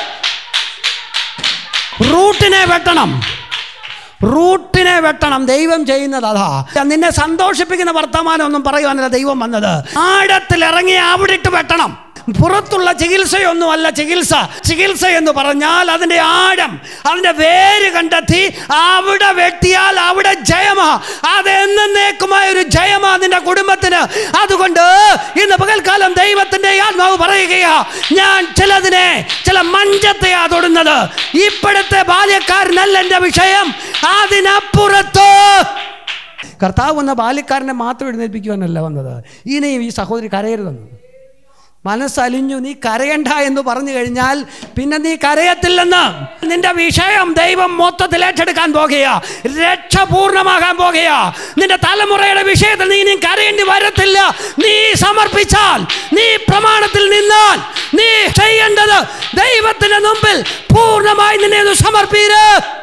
റൂട്ടിനെ വെട്ടണം റൂട്ടിനെ വെട്ടണം ദൈവം ചെയ്യുന്നത് അതാ നിന്നെ സന്തോഷിപ്പിക്കുന്ന വർത്തമാനം ഒന്നും പറയുവാനല്ല ദൈവം വന്നത് ആഴത്തിൽ ഇറങ്ങി അവിടെ ഇട്ട് വെട്ടണം പുറത്തുള്ള ചികിത്സയൊന്നുമല്ല ചികിത്സ ചികിത്സ എന്ന് പറഞ്ഞാൽ അതിൻ്റെ ആഴം അതിൻ്റെ വേര് കണ്ടെത്തി അവിടെ വെട്ടിയാൽ അവിടെ ജയമാ അത് എന്നേക്കുമായ ഒരു ജയമാ നിന്റെ കുടുംബത്തിന് അതുകൊണ്ട് ഇന്ന് പകൽക്കാലം ദൈവത്തിൻ്റെ ആത്മാവ് പറയുകയാ ഞാൻ ചിലതിനെ ചില മഞ്ചത്തെയാ തൊടുന്നത് ഇപ്പോഴത്തെ ബാല്യക്കാരനല്ല എൻ്റെ വിഷയം അതിനപ്പുറത്ത് കർത്താവ് എന്ന ബാല്യക്കാരനെ മാത്രം എഴുന്നേൽപ്പിക്കുവാനല്ല വന്നത് ഇനിയും ഈ സഹോദരി കരയരുതെന്ന് മനസ്സലിഞ്ഞു നീ കരയണ്ട എന്ന് പറഞ്ഞു കഴിഞ്ഞാൽ പിന്നെ നീ കരയത്തില്ലെന്ന് നിന്റെ വിഷയം ദൈവം മൊത്തത്തിൽ ഏറ്റെടുക്കാൻ പോകുകയാ രക്ഷ പൂർണ്ണമാകാൻ പോകുകയാ നിന്റെ തലമുറയുടെ വിഷയത്തിൽ നീ ഇനി കരയേണ്ടി വരത്തില്ല നീ സമർപ്പിച്ചാൽ നീ പ്രമാണത്തിൽ നിന്നാൽ നീ ചെയ്യേണ്ടത് ദൈവത്തിന്റെ മുമ്പിൽ പൂർണ്ണമായി നിന്നെ ഒന്ന് സമർപ്പീര്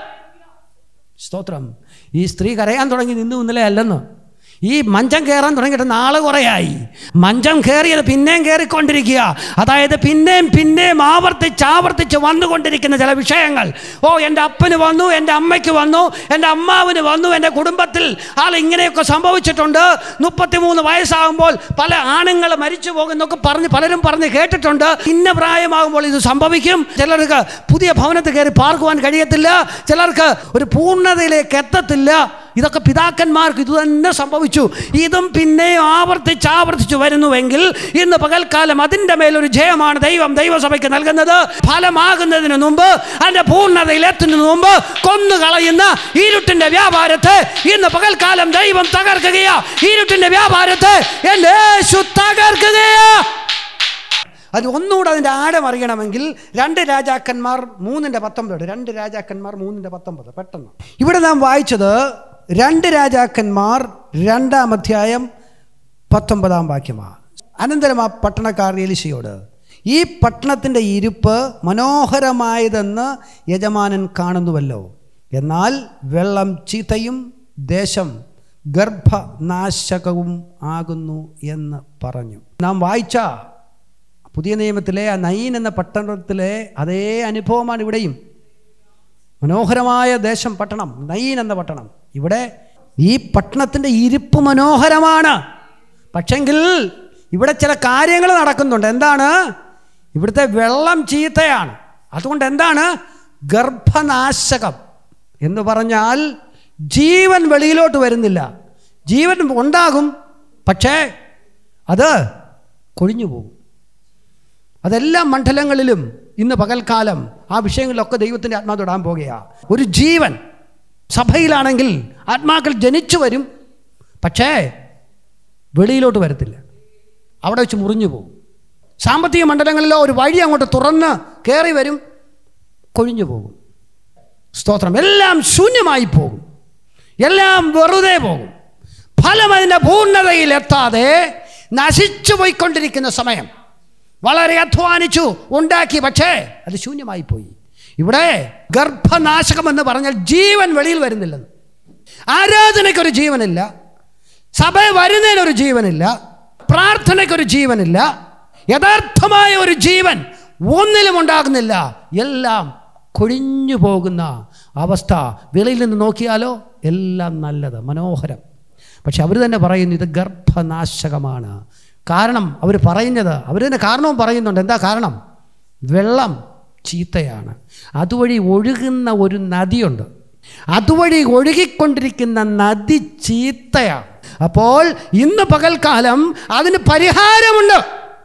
സ്തോത്രം ഈ സ്ത്രീ കരയാൻ തുടങ്ങി നിന്നു ഇന്നലെ അല്ലെന്ന് ഈ മഞ്ചം കയറാൻ തുടങ്ങിയിട്ട് നാളെ കുറയായി മഞ്ചം കയറിയത് പിന്നെയും കയറിക്കൊണ്ടിരിക്കുക അതായത് പിന്നെയും പിന്നെയും ആവർത്തിച്ച് ആവർത്തിച്ച് വന്നുകൊണ്ടിരിക്കുന്ന ചില വിഷയങ്ങൾ ഓ എൻ്റെ അപ്പന് വന്നു എൻ്റെ അമ്മയ്ക്ക് വന്നു എൻ്റെ അമ്മാവിന് വന്നു എൻ്റെ കുടുംബത്തിൽ ആൾ ഇങ്ങനെയൊക്കെ സംഭവിച്ചിട്ടുണ്ട് മുപ്പത്തിമൂന്ന് വയസ്സാകുമ്പോൾ പല ആണുങ്ങൾ മരിച്ചു പോകുന്നൊക്കെ പറഞ്ഞ് പലരും പറഞ്ഞ് കേട്ടിട്ടുണ്ട് ഇന്ന പ്രായമാകുമ്പോൾ ഇത് സംഭവിക്കും ചിലർക്ക് പുതിയ ഭവനത്തിൽ കയറി പാർക്കുവാൻ കഴിയത്തില്ല ചിലർക്ക് ഒരു പൂർണ്ണതയിലേക്ക് എത്തത്തില്ല ഇതൊക്കെ പിതാക്കന്മാർക്ക് ഇത് തന്നെ സംഭവിച്ചു ഇതും പിന്നെയും ആവർത്തിച്ച് ആവർത്തിച്ചു വരുന്നുവെങ്കിൽ ഇന്ന് പകൽക്കാലം അതിൻ്റെ മേലൊരു ജയമാണ് ദൈവം ദൈവസഭയ്ക്ക് നൽകുന്നത് ഫലമാകുന്നതിന് മുമ്പ് അതിൻ്റെ പൂർണ്ണതയിൽ എത്തുന്നതിന് മുമ്പ് കൊന്നു കളയുന്ന ഇരുട്ടിൻ്റെ വ്യാപാരത്തെ ഇന്ന് പകൽക്കാലം ദൈവം തകർക്കുകയാ ഇരുട്ടിൻ്റെ വ്യാപാരത്തെ എൻ്റെ യേശു തകർക്കുകയാ അത് ഒന്നുകൂടെ അതിൻ്റെ ആഴം അറിയണമെങ്കിൽ രണ്ട് രാജാക്കന്മാർ മൂന്നിൻ്റെ പത്തൊമ്പത് രണ്ട് രാജാക്കന്മാർ മൂന്നിൻ്റെ പത്തൊമ്പത് പെട്ടെന്ന് ഇവിടെ നാം വായിച്ചത് രണ്ട് രാജാക്കന്മാർ രണ്ടാം അധ്യായം പത്തൊമ്പതാം വാക്യമാണ് അനന്തരം ആ പട്ടണക്കാർ എലിശയോട് ഈ പട്ടണത്തിൻ്റെ ഇരുപ്പ് മനോഹരമായതെന്ന് യജമാനൻ കാണുന്നുവല്ലോ എന്നാൽ വെള്ളം ചീത്തയും ദേശം ഗർഭനാശകവും ആകുന്നു എന്ന് പറഞ്ഞു നാം വായിച്ച പുതിയ നിയമത്തിലെ ആ നയീൻ എന്ന പട്ടണത്തിലെ അതേ അനുഭവമാണ് ഇവിടെയും മനോഹരമായ ദേശം പട്ടണം നയീൻ എന്ന പട്ടണം ഇവിടെ ഈ പട്ടണത്തിൻ്റെ ഇരിപ്പ് മനോഹരമാണ് പക്ഷെങ്കിൽ ഇവിടെ ചില കാര്യങ്ങൾ നടക്കുന്നുണ്ട് എന്താണ് ഇവിടുത്തെ വെള്ളം ചീത്തയാണ് അതുകൊണ്ട് എന്താണ് ഗർഭനാശകം എന്ന് പറഞ്ഞാൽ ജീവൻ വെളിയിലോട്ട് വരുന്നില്ല ജീവൻ ഉണ്ടാകും പക്ഷേ അത് കൊഴിഞ്ഞു പോകും അതെല്ലാ മണ്ഡലങ്ങളിലും ഇന്ന് പകൽക്കാലം ആ വിഷയങ്ങളിലൊക്കെ ദൈവത്തിൻ്റെ ആത്മാ തൊടാൻ പോകുകയാ ഒരു ജീവൻ സഭയിലാണെങ്കിൽ ആത്മാക്കൾ ജനിച്ചു വരും പക്ഷേ വെളിയിലോട്ട് വരത്തില്ല അവിടെ വെച്ച് മുറിഞ്ഞു പോകും സാമ്പത്തിക മണ്ഡലങ്ങളിലോ ഒരു വഴി അങ്ങോട്ട് തുറന്ന് കയറി വരും കൊഴിഞ്ഞു പോകും സ്തോത്രം എല്ലാം ശൂന്യമായി പോകും എല്ലാം വെറുതെ പോകും ഫലം അതിൻ്റെ പൂർണ്ണതയിൽ എത്താതെ നശിച്ചു പോയിക്കൊണ്ടിരിക്കുന്ന സമയം വളരെ അധ്വാനിച്ചു ഉണ്ടാക്കി പക്ഷേ അത് ശൂന്യമായി പോയി ഇവിടെ ഗർഭനാശകം എന്ന് പറഞ്ഞാൽ ജീവൻ വെളിയിൽ വരുന്നില്ലെന്ന് ആരാധനയ്ക്കൊരു ജീവനില്ല സഭ വരുന്നതിനൊരു ജീവനില്ല പ്രാർത്ഥനയ്ക്കൊരു ജീവനില്ല യഥാർത്ഥമായ ഒരു ജീവൻ ഒന്നിലും ഉണ്ടാകുന്നില്ല എല്ലാം കൊഴിഞ്ഞു പോകുന്ന അവസ്ഥ വെളിയിൽ നിന്ന് നോക്കിയാലോ എല്ലാം നല്ലത് മനോഹരം പക്ഷെ അവർ തന്നെ പറയുന്നു ഇത് ഗർഭനാശകമാണ് കാരണം അവർ പറയുന്നത് അവർ തന്നെ കാരണവും പറയുന്നുണ്ട് എന്താ കാരണം വെള്ളം ചീത്തയാണ് അതുവഴി ഒഴുകുന്ന ഒരു നദിയുണ്ട് അതുവഴി ഒഴുകിക്കൊണ്ടിരിക്കുന്ന നദി ചീത്തയാണ് അപ്പോൾ ഇന്ന് പകൽക്കാലം അതിന് പരിഹാരമുണ്ട്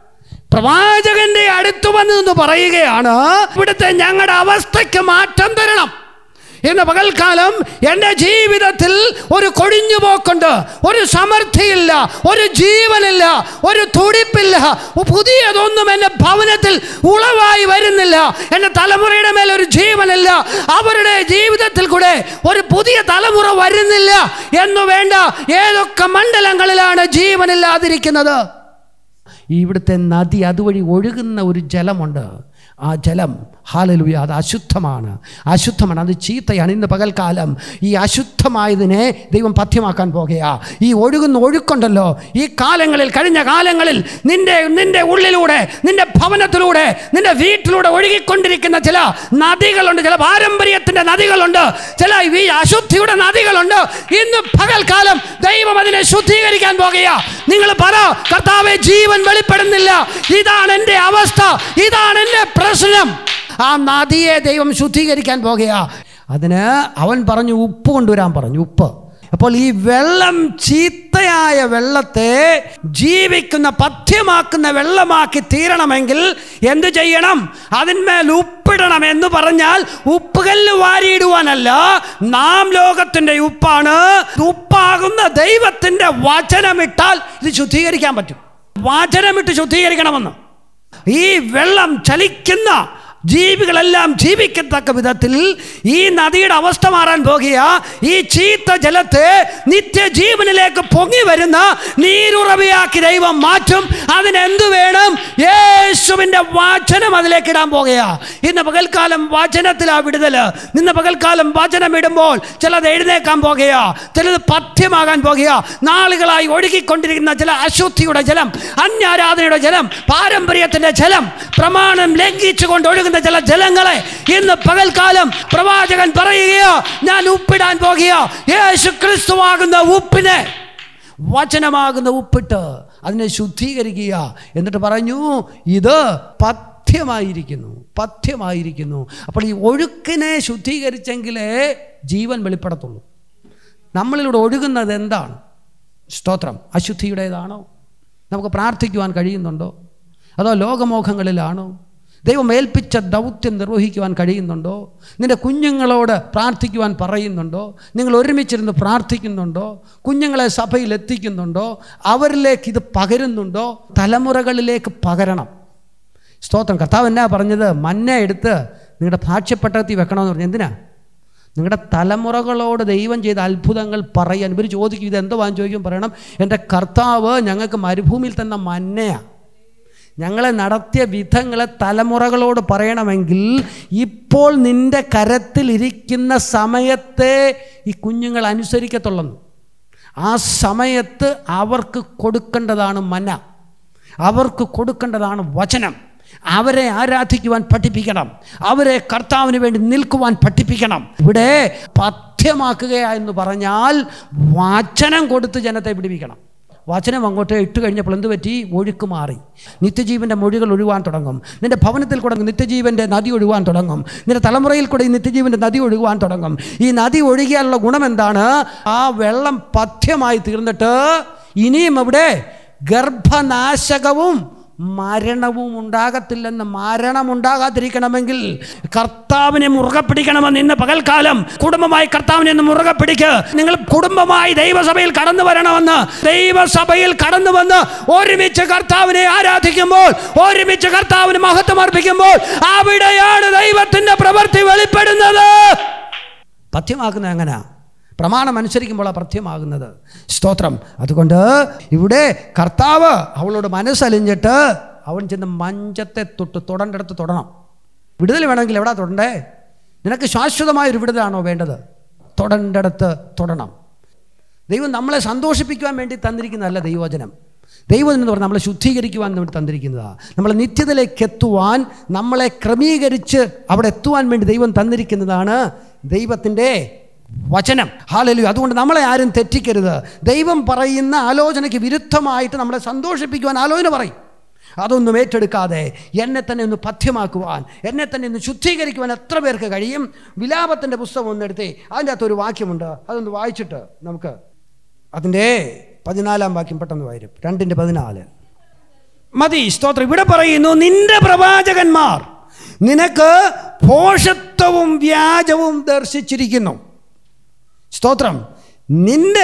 പ്രവാചകന്റെ അടുത്ത് വന്നു എന്ന് പറയുകയാണ് ഇവിടുത്തെ ഞങ്ങളുടെ അവസ്ഥയ്ക്ക് മാറ്റം തരണം ഇന്ന് പകൽക്കാലം എൻ്റെ ജീവിതത്തിൽ ഒരു കൊഴിഞ്ഞുപോക്കുണ്ട് ഒരു സമൃദ്ധിയില്ല ഒരു ജീവനില്ല ഒരു തുടിപ്പില്ല പുതിയതൊന്നും എൻ്റെ ഭവനത്തിൽ ഉളവായി വരുന്നില്ല എൻ്റെ തലമുറയുടെ മേൽ ഒരു ജീവനില്ല അവരുടെ ജീവിതത്തിൽ കൂടെ ഒരു പുതിയ തലമുറ വരുന്നില്ല എന്ന് വേണ്ട ഏതൊക്കെ മണ്ഡലങ്ങളിലാണ് ജീവനില്ലാതിരിക്കുന്നത് ഇവിടുത്തെ നദി അതുവഴി ഒഴുകുന്ന ഒരു ജലമുണ്ട് ആ ജലം ഹാലലുയ അത് അശുദ്ധമാണ് അശുദ്ധമാണ് അത് ചീത്തയാണ് ഇന്ന് പകൽക്കാലം ഈ അശുദ്ധമായതിനെ ദൈവം പഥ്യമാക്കാൻ പോകുകയാ ഈ ഒഴുകുന്ന ഒഴുക്കുണ്ടല്ലോ ഈ കാലങ്ങളിൽ കഴിഞ്ഞ കാലങ്ങളിൽ നിന്റെ നിന്റെ ഉള്ളിലൂടെ നിന്റെ ഭവനത്തിലൂടെ നിന്റെ വീട്ടിലൂടെ ഒഴുകിക്കൊണ്ടിരിക്കുന്ന ചില നദികളുണ്ട് ചില പാരമ്പര്യത്തിൻ്റെ നദികളുണ്ട് ചില ഈ അശുദ്ധിയുടെ നദികളുണ്ട് ഇന്ന് പകൽക്കാലം ദൈവം അതിനെ ശുദ്ധീകരിക്കാൻ പോകുകയാ നിങ്ങൾ പറ കർത്താവെ ജീവൻ വെളിപ്പെടുന്നില്ല ഇതാണ് എൻ്റെ അവസ്ഥ ഇതാണ് എൻ്റെ പ്രശ്നം ആ നദിയെ ദൈവം ശുദ്ധീകരിക്കാൻ പോകുകയാ അതിന് അവൻ പറഞ്ഞു ഉപ്പ് കൊണ്ടുവരാൻ പറഞ്ഞു ഉപ്പ് അപ്പോൾ ഈ വെള്ളം ചീത്തയായ വെള്ളത്തെ ജീവിക്കുന്ന പഥ്യമാക്കുന്ന വെള്ളമാക്കി തീരണമെങ്കിൽ എന്തു ചെയ്യണം അതിന്മേൽ ഉപ്പിടണം എന്ന് പറഞ്ഞാൽ ഉപ്പുകല്ല് വാരിയിടുവാനല്ല നാം ലോകത്തിൻ്റെ ഉപ്പാണ് ഉപ്പാകുന്ന ദൈവത്തിൻ്റെ വചനമിട്ടാൽ ഇത് ശുദ്ധീകരിക്കാൻ പറ്റും വചനമിട്ട് ശുദ്ധീകരിക്കണമെന്ന് ഈ വെള്ളം ചലിക്കുന്ന ജീവികളെല്ലാം ജീവിക്കത്തക്ക വിധത്തിൽ ഈ നദിയുടെ അവസ്ഥ മാറാൻ പോകുക ഈ ചീത്ത ജലത്തെ നിത്യജീവനിലേക്ക് പൊങ്ങി വരുന്ന നീരുറവയാക്കി ദൈവം മാറ്റും അതിനെന്ത് വേണം യേശുവിൻ്റെ വചനം അതിലേക്ക് ഇടാൻ പോകുക ഇന്ന് പകൽക്കാലം വചനത്തിലാ വിടുതല് ഇന്ന് പകൽക്കാലം വചനം ഇടുമ്പോൾ ചിലത് എഴുന്നേക്കാൻ പോകുക ചിലത് പഥ്യമാകാൻ പോകുക നാളുകളായി ഒഴുകിക്കൊണ്ടിരിക്കുന്ന ചില അശുദ്ധിയുടെ ജലം അന്യാരാധനയുടെ ജലം പാരമ്പര്യത്തിന്റെ ജലം പ്രമാണം ലംഘിച്ചുകൊണ്ട് ഒഴുകുന്ന ചില ജലങ്ങളെ ഇന്ന് പകൽക്കാലം പ്രവാചകൻ പറയുകയോ ഞാൻ ഉപ്പിടാൻ പോകുക യേശു ക്രിസ്തുവാകുന്ന ഉപ്പിനെ വചനമാകുന്ന ഉപ്പിട്ട് അതിനെ ശുദ്ധീകരിക്കുക എന്നിട്ട് പറഞ്ഞു ഇത് പഥ്യമായിരിക്കുന്നു പഥ്യമായിരിക്കുന്നു അപ്പോൾ ഈ ഒഴുക്കിനെ ശുദ്ധീകരിച്ചെങ്കിലേ ജീവൻ വെളിപ്പെടത്തുള്ളൂ നമ്മളിലൂടെ ഒഴുകുന്നത് എന്താണ് സ്തോത്രം അശുദ്ധിയുടേതാണോ നമുക്ക് പ്രാർത്ഥിക്കുവാൻ കഴിയുന്നുണ്ടോ അതോ ലോകമോഹങ്ങളിലാണോ ദൈവം ഏൽപ്പിച്ച ദൗത്യം നിർവഹിക്കുവാൻ കഴിയുന്നുണ്ടോ നിൻ്റെ കുഞ്ഞുങ്ങളോട് പ്രാർത്ഥിക്കുവാൻ പറയുന്നുണ്ടോ നിങ്ങൾ ഒരുമിച്ചിരുന്ന് പ്രാർത്ഥിക്കുന്നുണ്ടോ കുഞ്ഞുങ്ങളെ സഭയിൽ എത്തിക്കുന്നുണ്ടോ അവരിലേക്ക് ഇത് പകരുന്നുണ്ടോ തലമുറകളിലേക്ക് പകരണം സ്തോത്രം കർത്താവ് എന്നാ പറഞ്ഞത് മന്ന എടുത്ത് നിങ്ങളുടെ ഭാഷ്യപ്പെട്ടകത്തിൽ വെക്കണമെന്ന് പറഞ്ഞു എന്തിനാ നിങ്ങളുടെ തലമുറകളോട് ദൈവം ചെയ്ത അത്ഭുതങ്ങൾ പറയാൻ ഇവർ ചോദിക്കും ഇത് എന്തോ വാൻ ചോദിക്കും പറയണം എൻ്റെ കർത്താവ് ഞങ്ങൾക്ക് മരുഭൂമിയിൽ തന്ന മന്നയാണ് ഞങ്ങളെ നടത്തിയ വിധങ്ങളെ തലമുറകളോട് പറയണമെങ്കിൽ ഇപ്പോൾ നിൻ്റെ കരത്തിലിരിക്കുന്ന സമയത്തെ ഈ കുഞ്ഞുങ്ങൾ അനുസരിക്കത്തുള്ളൂ ആ സമയത്ത് അവർക്ക് കൊടുക്കേണ്ടതാണ് മന അവർക്ക് കൊടുക്കേണ്ടതാണ് വചനം അവരെ ആരാധിക്കുവാൻ പഠിപ്പിക്കണം അവരെ കർത്താവിന് വേണ്ടി നിൽക്കുവാൻ പഠിപ്പിക്കണം ഇവിടെ പഥ്യമാക്കുക എന്ന് പറഞ്ഞാൽ വചനം കൊടുത്ത് ജനത്തെ പിടിപ്പിക്കണം വചനം അങ്ങോട്ട് ഇട്ട് കഴിഞ്ഞപ്പോൾ എന്ത് പറ്റി ഒഴുക്ക് മാറി നിത്യജീവൻ്റെ മൊഴികൾ ഒഴുകാൻ തുടങ്ങും നിൻ്റെ ഭവനത്തിൽ കൂടെ നിത്യജീവൻ്റെ നദി ഒഴുകാൻ തുടങ്ങും നിൻ്റെ തലമുറയിൽ കൂടെ ഈ നിത്യജീവൻ്റെ നദി ഒഴുകുവാൻ തുടങ്ങും ഈ നദി ഒഴുകിയാലുള്ള ഗുണം എന്താണ് ആ വെള്ളം പഥ്യമായി തീർന്നിട്ട് ഇനിയും അവിടെ ഗർഭനാശകവും മരണവും ഉണ്ടാകത്തില്ലെന്ന് മരണം ഉണ്ടാകാതിരിക്കണമെങ്കിൽ കർത്താവിനെ മുറുകെ പിടിക്കണമെന്ന് ഇന്ന് പകൽക്കാലം കുടുംബമായി കർത്താവിനെ ഒന്ന് മുറുകെ പിടിക്ക് നിങ്ങൾ കുടുംബമായി ദൈവസഭയിൽ കടന്നു വരണമെന്ന് ദൈവസഭയിൽ കടന്നു വന്ന് ഒരുമിച്ച് കർത്താവിനെ ആരാധിക്കുമ്പോൾ ഒരുമിച്ച് കർത്താവിന് മഹത്വം അർപ്പിക്കുമ്പോൾ അവിടെയാണ് ദൈവത്തിന്റെ പ്രവൃത്തി വെളിപ്പെടുന്നത് പഥ്യമാക്കുന്നത് എങ്ങനെയാ പ്രമാണം അനുസരിക്കുമ്പോൾ പഥ്യമാകുന്നത് സ്തോത്രം അതുകൊണ്ട് ഇവിടെ കർത്താവ് അവളോട് മനസ്സലിഞ്ഞിട്ട് അവൻ ചെന്ന് മഞ്ചത്തെ തൊട്ട് തൊടേണ്ടടുത്ത് തൊടണം വിടുതൽ വേണമെങ്കിൽ എവിടാ തൊടണ്ടേ നിനക്ക് ശാശ്വതമായ ഒരു വിടുതലാണോ വേണ്ടത് തൊടേണ്ടടുത്ത് തൊടണം ദൈവം നമ്മളെ സന്തോഷിപ്പിക്കുവാൻ വേണ്ടി തന്നിരിക്കുന്നതല്ല ദൈവവചനം ദൈവം എന്ന് പറഞ്ഞാൽ നമ്മളെ ശുദ്ധീകരിക്കുവാൻ വേണ്ടി തന്നിരിക്കുന്നതാണ് നമ്മളെ നിത്യതയിലേക്ക് എത്തുവാൻ നമ്മളെ ക്രമീകരിച്ച് അവിടെ എത്തുവാൻ വേണ്ടി ദൈവം തന്നിരിക്കുന്നതാണ് ദൈവത്തിൻ്റെ വചനം ഹാലലു അതുകൊണ്ട് നമ്മളെ ആരും തെറ്റിക്കരുത് ദൈവം പറയുന്ന ആലോചനയ്ക്ക് വിരുദ്ധമായിട്ട് നമ്മളെ സന്തോഷിപ്പിക്കുവാൻ ആലോചന പറയും അതൊന്നും ഏറ്റെടുക്കാതെ എന്നെ തന്നെ ഒന്ന് പഥ്യമാക്കുവാൻ എന്നെ തന്നെ ഒന്ന് ശുദ്ധീകരിക്കുവാൻ എത്ര പേർക്ക് കഴിയും വിലാപത്തിൻ്റെ പുസ്തകം ഒന്ന് എടുത്തേ അതിൻ്റെ അകത്തൊരു വാക്യമുണ്ട് അതൊന്ന് വായിച്ചിട്ട് നമുക്ക് അതിൻ്റെ പതിനാലാം വാക്യം പെട്ടെന്ന് വായിരും രണ്ടിൻ്റെ പതിനാല് മതി സ്തോത്രം ഇവിടെ പറയുന്നു നിന്റെ പ്രവാചകന്മാർ നിനക്ക് ഭോഷത്വവും വ്യാജവും ദർശിച്ചിരിക്കുന്നു സ്തോത്രം നിന്റെ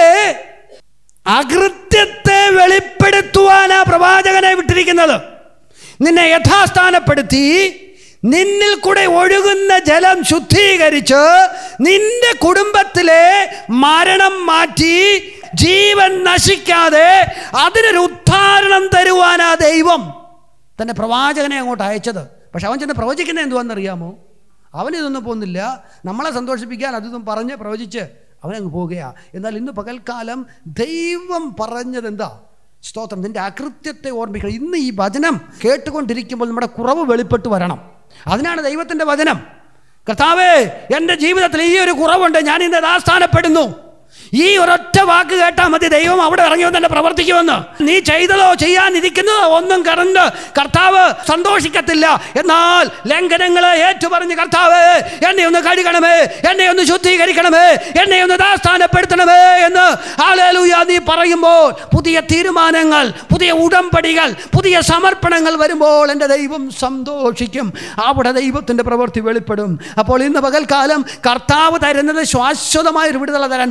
അകൃത്യത്തെ വെളിപ്പെടുത്തുവാനാ പ്രവാചകനെ വിട്ടിരിക്കുന്നത് നിന്നെ യഥാസ്ഥാനപ്പെടുത്തി നിന്നിൽ കൂടെ ഒഴുകുന്ന ജലം ശുദ്ധീകരിച്ച് നിന്റെ കുടുംബത്തിലെ മരണം മാറ്റി ജീവൻ നശിക്കാതെ അതിനൊരു ഉദ്ധാരണം തരുവാനാ ദൈവം തൻ്റെ പ്രവാചകനെ അങ്ങോട്ട് അയച്ചത് പക്ഷെ അവൻ ചെന്ന് പ്രവചിക്കുന്നത് എന്തുവാണെന്നറിയാമോ അവനിതൊന്നും പോകുന്നില്ല നമ്മളെ സന്തോഷിപ്പിക്കാൻ അതൊന്നും പറഞ്ഞ് പ്രവചിച്ച് അവനങ്ങ് പോകുകയാ എന്നാൽ ഇന്ന് പകൽക്കാലം ദൈവം പറഞ്ഞത് എന്താ സ്തോത്രം നിന്റെ അകൃത്യത്തെ ഓർമ്മിക്കണം ഇന്ന് ഈ വചനം കേട്ടുകൊണ്ടിരിക്കുമ്പോൾ നമ്മുടെ കുറവ് വെളിപ്പെട്ട് വരണം അതിനാണ് ദൈവത്തിൻ്റെ വചനം കർത്താവേ എൻ്റെ ജീവിതത്തിൽ ഈ ഒരു കുറവുണ്ട് ഞാൻ ഇന്ന് യഥാസ്ഥാനപ്പെടുന്നു ഈ ഒരൊറ്റ വാക്ക് കേട്ടാൽ മതി ദൈവം അവിടെ ഇറങ്ങി വന്ന് എന്നെ പ്രവർത്തിക്കുമെന്ന് നീ ചെയ്തതോ ചെയ്യാനിരിക്കുന്നതോ ഒന്നും കറണ്ട് കർത്താവ് സന്തോഷിക്കത്തില്ല എന്നാൽ ലംഘനങ്ങളെ ഏറ്റുപറഞ്ഞ് കർത്താവ് എന്നെ ഒന്ന് കഴുകണമേ എന്നെ ഒന്ന് ശുദ്ധീകരിക്കണമേ എന്നെ ഒന്ന് ദാസ്ഥാനപ്പെടുത്തണമേ എന്ന് ആലേലൂയ നീ പറയുമ്പോൾ പുതിയ തീരുമാനങ്ങൾ പുതിയ ഉടമ്പടികൾ പുതിയ സമർപ്പണങ്ങൾ വരുമ്പോൾ എൻ്റെ ദൈവം സന്തോഷിക്കും അവിടെ ദൈവത്തിൻ്റെ പ്രവൃത്തി വെളിപ്പെടും അപ്പോൾ ഇന്ന് പകൽക്കാലം കർത്താവ് തരുന്നത് ശാശ്വതമായ ഒരു വിടുതല തരാൻ പോകുന്നത്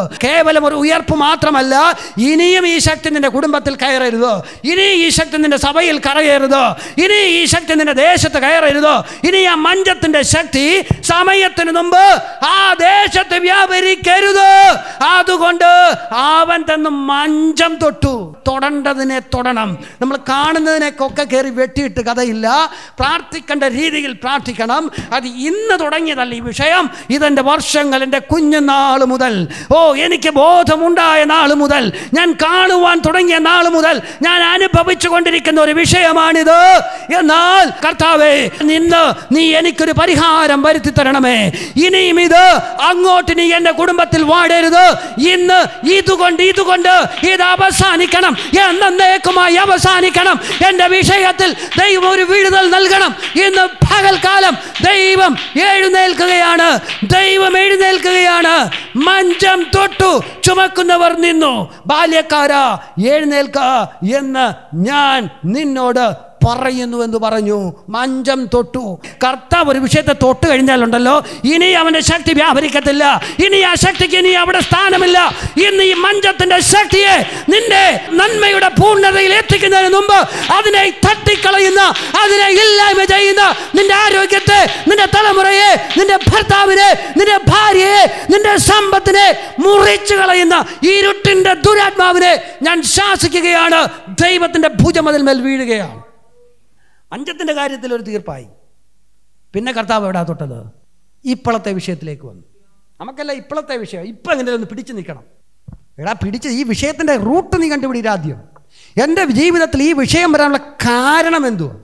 കേവലം ഒരു ഉയർപ്പ് മാത്രമല്ല ഇനിയും ഈ ശക്തി നിന്റെ കുടുംബത്തിൽ കയറരുത് ഇനി ഈ ശക്തി നിന്റെ സഭയിൽ കറയരുത് ഇനി ഈ ശക്തി നിന്റെ ദേശത്ത് കയറരുത് ഇനി ആ മഞ്ചത്തിന്റെ ശക്തി സമയത്തിന് മുമ്പ് ആ ദേശത്ത് വ്യാപരിക്കരുത് അതുകൊണ്ട് അവൻ തന്ന് മഞ്ചം തൊട്ടു തൊടേണ്ടതിനെ തൊടണം നമ്മൾ കാണുന്നതിനൊക്കെ കയറി വെട്ടിയിട്ട് കഥയില്ല പ്രാർത്ഥിക്കേണ്ട രീതിയിൽ പ്രാർത്ഥിക്കണം അത് ഇന്ന് തുടങ്ങിയതല്ല ഈ വിഷയം ഇതെൻ്റെ വർഷങ്ങൾ എൻ്റെ കുഞ്ഞുനാൾ മുതൽ ഓ എനിക്ക് ബോധമുണ്ടായ നാൾ മുതൽ ഞാൻ കാണുവാൻ തുടങ്ങിയ നാൾ മുതൽ ഞാൻ അനുഭവിച്ചു കൊണ്ടിരിക്കുന്ന ഒരു വിഷയമാണിത് എന്നാൽ കർത്താവേ നിന്ന് നീ എനിക്കൊരു പരിഹാരം വരുത്തി തരണമേ ഇനിയും ഇത് അങ്ങോട്ട് നീ എൻ്റെ കുടുംബത്തിൽ വാടരുത് ഇന്ന് ഇതുകൊണ്ട് ഇതുകൊണ്ട് ഇത് അവസാനിക്കണം എന്നേക്കുമായി അവസാനിക്കണം എൻ്റെ വിഷയത്തിൽ ദൈവം ഒരു വിടുതൽ നൽകണം ഇന്ന് പകൽക്കാലം ദൈവം എഴുന്നേൽക്കുകയാണ് ദൈവം എഴുന്നേൽക്കുകയാണ് മഞ്ചം തൊട്ടു ചുമക്കുന്നവർ നിന്നു ബാല്യക്കാരാ എഴുന്നേൽക്ക എന്ന് ഞാൻ നിന്നോട് പറയുന്നു എന്ന് പറഞ്ഞു മഞ്ചം തൊട്ടു കർത്താവ് ഒരു വിഷയത്തെ തൊട്ട് കഴിഞ്ഞാലുണ്ടല്ലോ ഇനി അവന്റെ ശക്തി വ്യാപരിക്കത്തില്ല ഇനി ആ ശക്തിക്ക് ഇനി അവിടെ സ്ഥാനമില്ല ഇന്ന് ഈ മഞ്ചത്തിന്റെ ശക്തിയെ നിന്റെ നന്മയുടെ പൂർണ്ണതയിൽ എത്തിക്കുന്നതിന് മുമ്പ് അതിനെ തട്ടിക്കളയുന്ന അതിനെ ഇല്ലായ്മ ചെയ്യുന്ന നിന്റെ ആരോഗ്യത്തെ നിന്റെ തലമുറയെ നിന്റെ ഭർത്താവിനെ നിന്റെ ഭാര്യയെ നിന്റെ സമ്പത്തിനെ മുറിച്ചു കളയുന്ന ഇരുട്ടിന്റെ ദുരാത്മാവിനെ ഞാൻ ശാസിക്കുകയാണ് ദൈവത്തിന്റെ ഭുജമതിൽ മേൽ വീഴുകയാണ് അഞ്ചത്തിൻ്റെ കാര്യത്തിൽ ഒരു തീർപ്പായി പിന്നെ കർത്താവ് എവിടാ തൊട്ടത് ഇപ്പോഴത്തെ വിഷയത്തിലേക്ക് വന്നു നമുക്കല്ല ഇപ്പോഴത്തെ വിഷയം ഇപ്പം എങ്ങനെ ഒന്ന് പിടിച്ചു നിൽക്കണം എടാ പിടിച്ച് ഈ വിഷയത്തിൻ്റെ റൂട്ട് നീ കണ്ടുപിടിക്കുക ആദ്യം എൻ്റെ ജീവിതത്തിൽ ഈ വിഷയം വരാനുള്ള കാരണം എന്തുവാ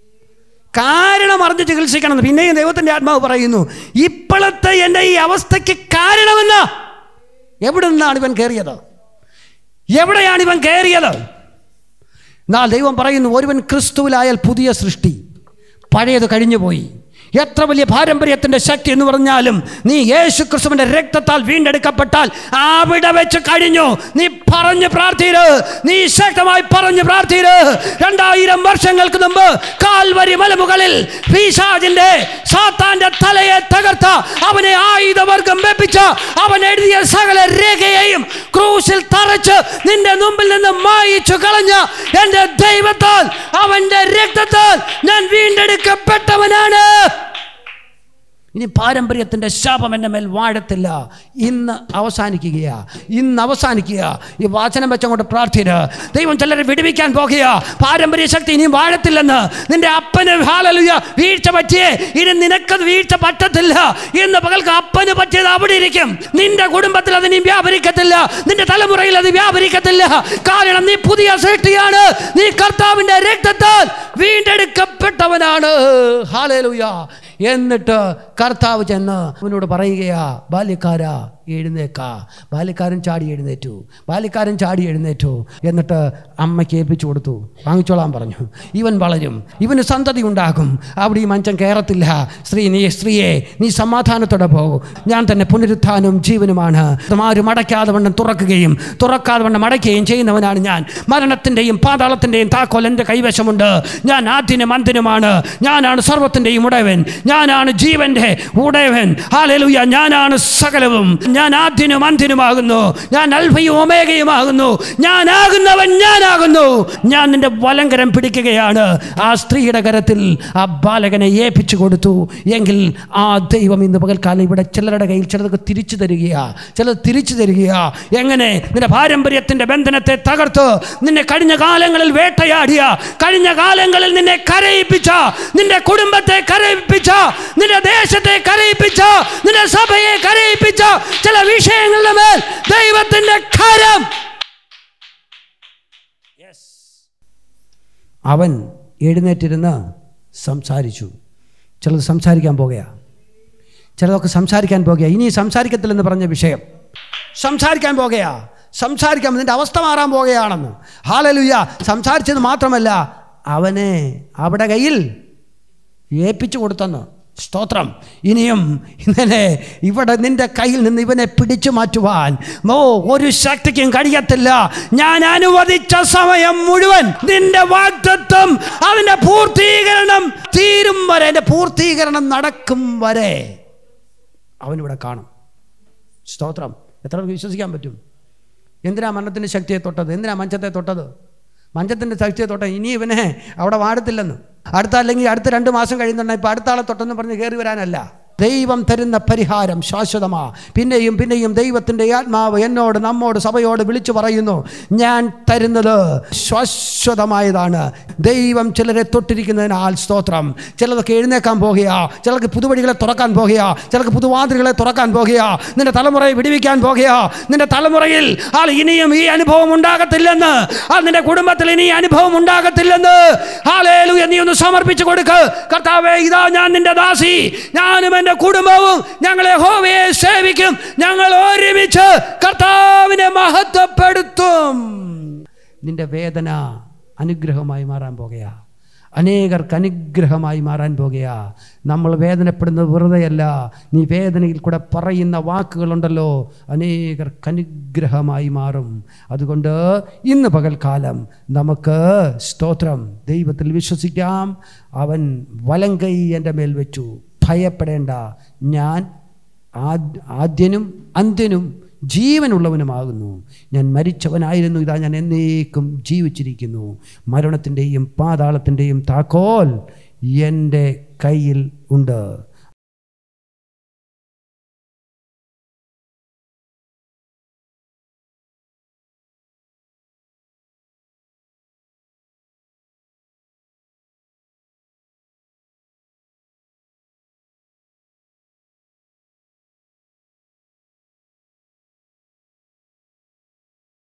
കാരണം അറിഞ്ഞ് ചികിത്സിക്കണം എന്ന് പിന്നെയും ദൈവത്തിൻ്റെ ആത്മാവ് പറയുന്നു ഇപ്പോഴത്തെ എൻ്റെ ഈ അവസ്ഥയ്ക്ക് കാരണമെന്ന് എവിടെ നിന്നാണ് ഇവൻ കയറിയത് എവിടെയാണ് ഇവൻ കയറിയത് എന്നാൽ ദൈവം പറയുന്നു ഒരുവൻ ക്രിസ്തുവിലായാൽ പുതിയ സൃഷ്ടി പഴയത് കഴിഞ്ഞുപോയി എത്ര വലിയ പാരമ്പര്യത്തിൻ്റെ ശക്തി എന്ന് പറഞ്ഞാലും നീ യേശു ക്രിസ്തുവിൻ്റെ രക്തത്താൽ വീണ്ടെടുക്കപ്പെട്ടാൽ അവിടെ വെച്ച് കഴിഞ്ഞു നീ പറഞ്ഞു പ്രാർത്ഥിര് നീ ശക്തമായി പറഞ്ഞു പ്രാർത്ഥിര് രണ്ടായിരം വർഷങ്ങൾക്ക് മുമ്പ് കാൽവരി മലമുകളിൽ പീശാജിന്റെ സാത്താന്റെ തലയെ തകർത്ത അവനെ ആയുധവർഗം വെപ്പിച്ച അവൻ എഴുതിയ സകല രേഖയെയും ക്രൂശിൽ തറച്ച് നിന്റെ മുമ്പിൽ നിന്ന് മായിച്ചു കളഞ്ഞ എൻ്റെ ദൈവത്താൽ അവന്റെ രക്തത്താൽ ഞാൻ വീണ്ടെടുക്കപ്പെട്ടവനാണ് ഇനി പാരമ്പര്യത്തിൻ്റെ ശാപം എൻ്റെ മേൽ വാഴത്തില്ല ഇന്ന് അവസാനിക്കുകയാ ഇന്ന് അവസാനിക്കുക ഈ വാചനം വെച്ചങ്ങോട്ട് പ്രാർത്ഥിര് ദൈവം ചിലരെ വിടുവിക്കാൻ പോകുക പാരമ്പര്യ ശക്തി ഇനിയും വാഴത്തില്ലെന്ന് നിന്റെ അപ്പന് ഹാലലുയ വീഴ്ച പറ്റിയേ ഇനി നിനക്കത് വീഴ്ച പറ്റത്തില്ല ഇന്ന് പകൽക്ക് അപ്പന് പറ്റിയത് അവിടെ ഇരിക്കും നിന്റെ കുടുംബത്തിൽ അത് നീ വ്യാപരിക്കത്തില്ല നിന്റെ തലമുറയിൽ അത് വ്യാപരിക്കത്തില്ല കാരണം നീ പുതിയ സൃഷ്ടിയാണ് നീ കർത്താവിൻ്റെ രക്തത്താൽ വീണ്ടെടുക്കപ്പെട്ടവനാണ് ഹാലലുയ എന്നിട്ട് കർത്താവ് ചെന്ന് അവനോട് പറയുകയാ ബാല്യക്കാരാ എഴുന്നേക്ക ബാല്യക്കാരൻ ചാടി എഴുന്നേറ്റു ബാല്യക്കാരൻ ചാടി എഴുന്നേറ്റു എന്നിട്ട് അമ്മയ്ക്ക് ഏൽപ്പിച്ചു കൊടുത്തു വാങ്ങിച്ചോളാൻ പറഞ്ഞു ഇവൻ വളരും ഇവന് സന്തതി ഉണ്ടാകും അവിടെ ഈ മഞ്ചം കയറത്തില്ല സ്ത്രീ നീ സ്ത്രീയെ നീ സമാധാനത്തോടെ പോകും ഞാൻ തന്നെ പുനരുത്ഥാനവും ജീവനുമാണ് ആരും അടയ്ക്കാതെ വണ്ണം തുറക്കുകയും തുറക്കാതെ വണ്ണം അടയ്ക്കുകയും ചെയ്യുന്നവനാണ് ഞാൻ മരണത്തിൻ്റെയും പാതാളത്തിൻ്റെയും താക്കോൽ എൻ്റെ കൈവശമുണ്ട് ഞാൻ ആദ്യനും അന്തിനുമാണ് ഞാനാണ് സർവത്തിൻ്റെയും ഉടയവൻ ഞാനാണ് ജീവൻ്റെ ഉടയവൻ ഹാലലുയ ഞാനാണ് സകലവും ഞാൻ ആദ്യനും അന്തിനുമാകുന്നു ഞാൻ അൽഫയും ഒമേഗയുമാകുന്നു ഞാനാകുന്നവൻ ഞാനാകുന്നു ഞാൻ നിന്റെ വലങ്കരം പിടിക്കുകയാണ് ആ സ്ത്രീയുടെ കരത്തിൽ ആ ബാലകനെ ഏൽപ്പിച്ചു കൊടുത്തു എങ്കിൽ ആ ദൈവം ഇന്ന് പകൽക്കാലം ഇവിടെ ചിലരുടെ കയ്യിൽ ചിലതൊക്കെ തിരിച്ചു തരികയാ ചിലത് തിരിച്ചു തരികയാ എങ്ങനെ നിന്റെ പാരമ്പര്യത്തിന്റെ ബന്ധനത്തെ തകർത്ത് നിന്നെ കഴിഞ്ഞ കാലങ്ങളിൽ വേട്ടയാടിയ കഴിഞ്ഞ കാലങ്ങളിൽ നിന്നെ കരയിപ്പിച്ച നിന്റെ കുടുംബത്തെ കരയിപ്പിച്ച നിന്റെ ദേശത്തെ കരയിപ്പിച്ച നിന്റെ സഭയെ കരയിപ്പിച്ച ചില വിഷയങ്ങളുടെ മേൽ ദൈവത്തിന്റെ കരം അവൻ എഴുന്നേറ്റിരുന്ന് സംസാരിച്ചു ചിലത് സംസാരിക്കാൻ പോകുക ചിലതൊക്കെ സംസാരിക്കാൻ പോകുക ഇനി സംസാരിക്കത്തില്ലെന്ന് പറഞ്ഞ വിഷയം സംസാരിക്കാൻ പോകുകയാ സംസാരിക്കാൻ നിന്റെ അവസ്ഥ മാറാൻ പോകുകയാണെന്ന് ഹാലലുയ്യ സംസാരിച്ചത് മാത്രമല്ല അവനെ അവിടെ കയ്യിൽ ഏൽപ്പിച്ചു കൊടുത്തെന്ന് സ്തോത്രം ഇനിയും ഇങ്ങനെ ഇവിടെ നിന്റെ കയ്യിൽ നിന്ന് ഇവനെ പിടിച്ചു മാറ്റുവാൻ ഓ ഒരു ശക്തിക്കും കഴിയത്തില്ല ഞാൻ അനുവദിച്ച സമയം മുഴുവൻ നിന്റെ വാഗ്ദത്വം അതിൻ്റെ പൂർത്തീകരണം തീരും വരെ എൻ്റെ പൂർത്തീകരണം നടക്കും വരെ അവനിവിടെ കാണും സ്തോത്രം എത്ര പേർക്ക് വിശ്വസിക്കാൻ പറ്റും എന്തിനാ മരണത്തിൻ്റെ ശക്തിയെ തൊട്ടത് എന്തിനാ മഞ്ചത്തെ തൊട്ടത് മഞ്ചത്തിൻ്റെ ശക്തിയെ തൊട്ട ഇനി ഇവനെ അവിടെ വാടത്തില്ലെന്ന് അടുത്ത അല്ലെങ്കിൽ അടുത്ത രണ്ട് മാസം കഴിയുന്നുണ്ടെങ്കിൽ ഇപ്പോൾ അടുത്ത ആളെ തൊട്ടെന്ന് പറഞ്ഞ് കയറി വരാനല്ല ദൈവം തരുന്ന പരിഹാരം ശാശ്വതമാ പിന്നെയും പിന്നെയും ദൈവത്തിൻ്റെ ആത്മാവ് എന്നോട് നമ്മോട് സഭയോട് വിളിച്ചു പറയുന്നു ഞാൻ തരുന്നത് ശാശ്വതമായതാണ് ദൈവം ചിലരെ തൊട്ടിരിക്കുന്നതിനാൽ സ്തോത്രം ചിലതൊക്കെ എഴുന്നേക്കാൻ പോകുകയാ ചിലർക്ക് പുതുവഴികളെ തുറക്കാൻ പോകുകയാ ചിലർക്ക് പുതുവാതിലുകളെ തുറക്കാൻ പോകുകയാ നിന്റെ തലമുറയെ വിടിവിക്കാൻ പോകുകയാ നിന്റെ തലമുറയിൽ ആൾ ഇനിയും ഈ അനുഭവം ഉണ്ടാകത്തില്ലെന്ന് ആ നിന്റെ കുടുംബത്തിൽ ഇനി ഈ അനുഭവം ഉണ്ടാകത്തില്ലെന്ന് ഹാലേലൂയ നീ ഒന്ന് സമർപ്പിച്ചു കൊടുക്ക് കർത്താവേ ഇതാ ഞാൻ നിന്റെ ദാസി ഞാനും എൻ്റെ കുടുംബവും ഞങ്ങളെ ഹോവയെ സേവിക്കും ഞങ്ങൾ ഒരുമിച്ച് കർത്താവിനെ മഹത്വപ്പെടുത്തും നിന്റെ വേദന അനുഗ്രഹമായി മാറാൻ പോകുകയാ അനേകർക്ക് അനുഗ്രഹമായി മാറാൻ പോകുകയാ നമ്മൾ വേദനപ്പെടുന്നത് വെറുതെയല്ല നീ വേദനയിൽ കൂടെ പറയുന്ന വാക്കുകളുണ്ടല്ലോ അനേകർക്ക് അനുഗ്രഹമായി മാറും അതുകൊണ്ട് ഇന്ന് പകൽക്കാലം നമുക്ക് സ്തോത്രം ദൈവത്തിൽ വിശ്വസിക്കാം അവൻ വലങ്കൈ എൻ്റെ മേൽ വെച്ചു ഭയപ്പെടേണ്ട ഞാൻ ആദ് ആദ്യനും അന്ത്യനും ജീവനുള്ളവനുമാകുന്നു ഞാൻ മരിച്ചവനായിരുന്നു ഇതാ ഞാൻ എന്നേക്കും ജീവിച്ചിരിക്കുന്നു മരണത്തിൻ്റെയും പാതാളത്തിൻ്റെയും താക്കോൽ എൻ്റെ കയ്യിൽ ഉണ്ട്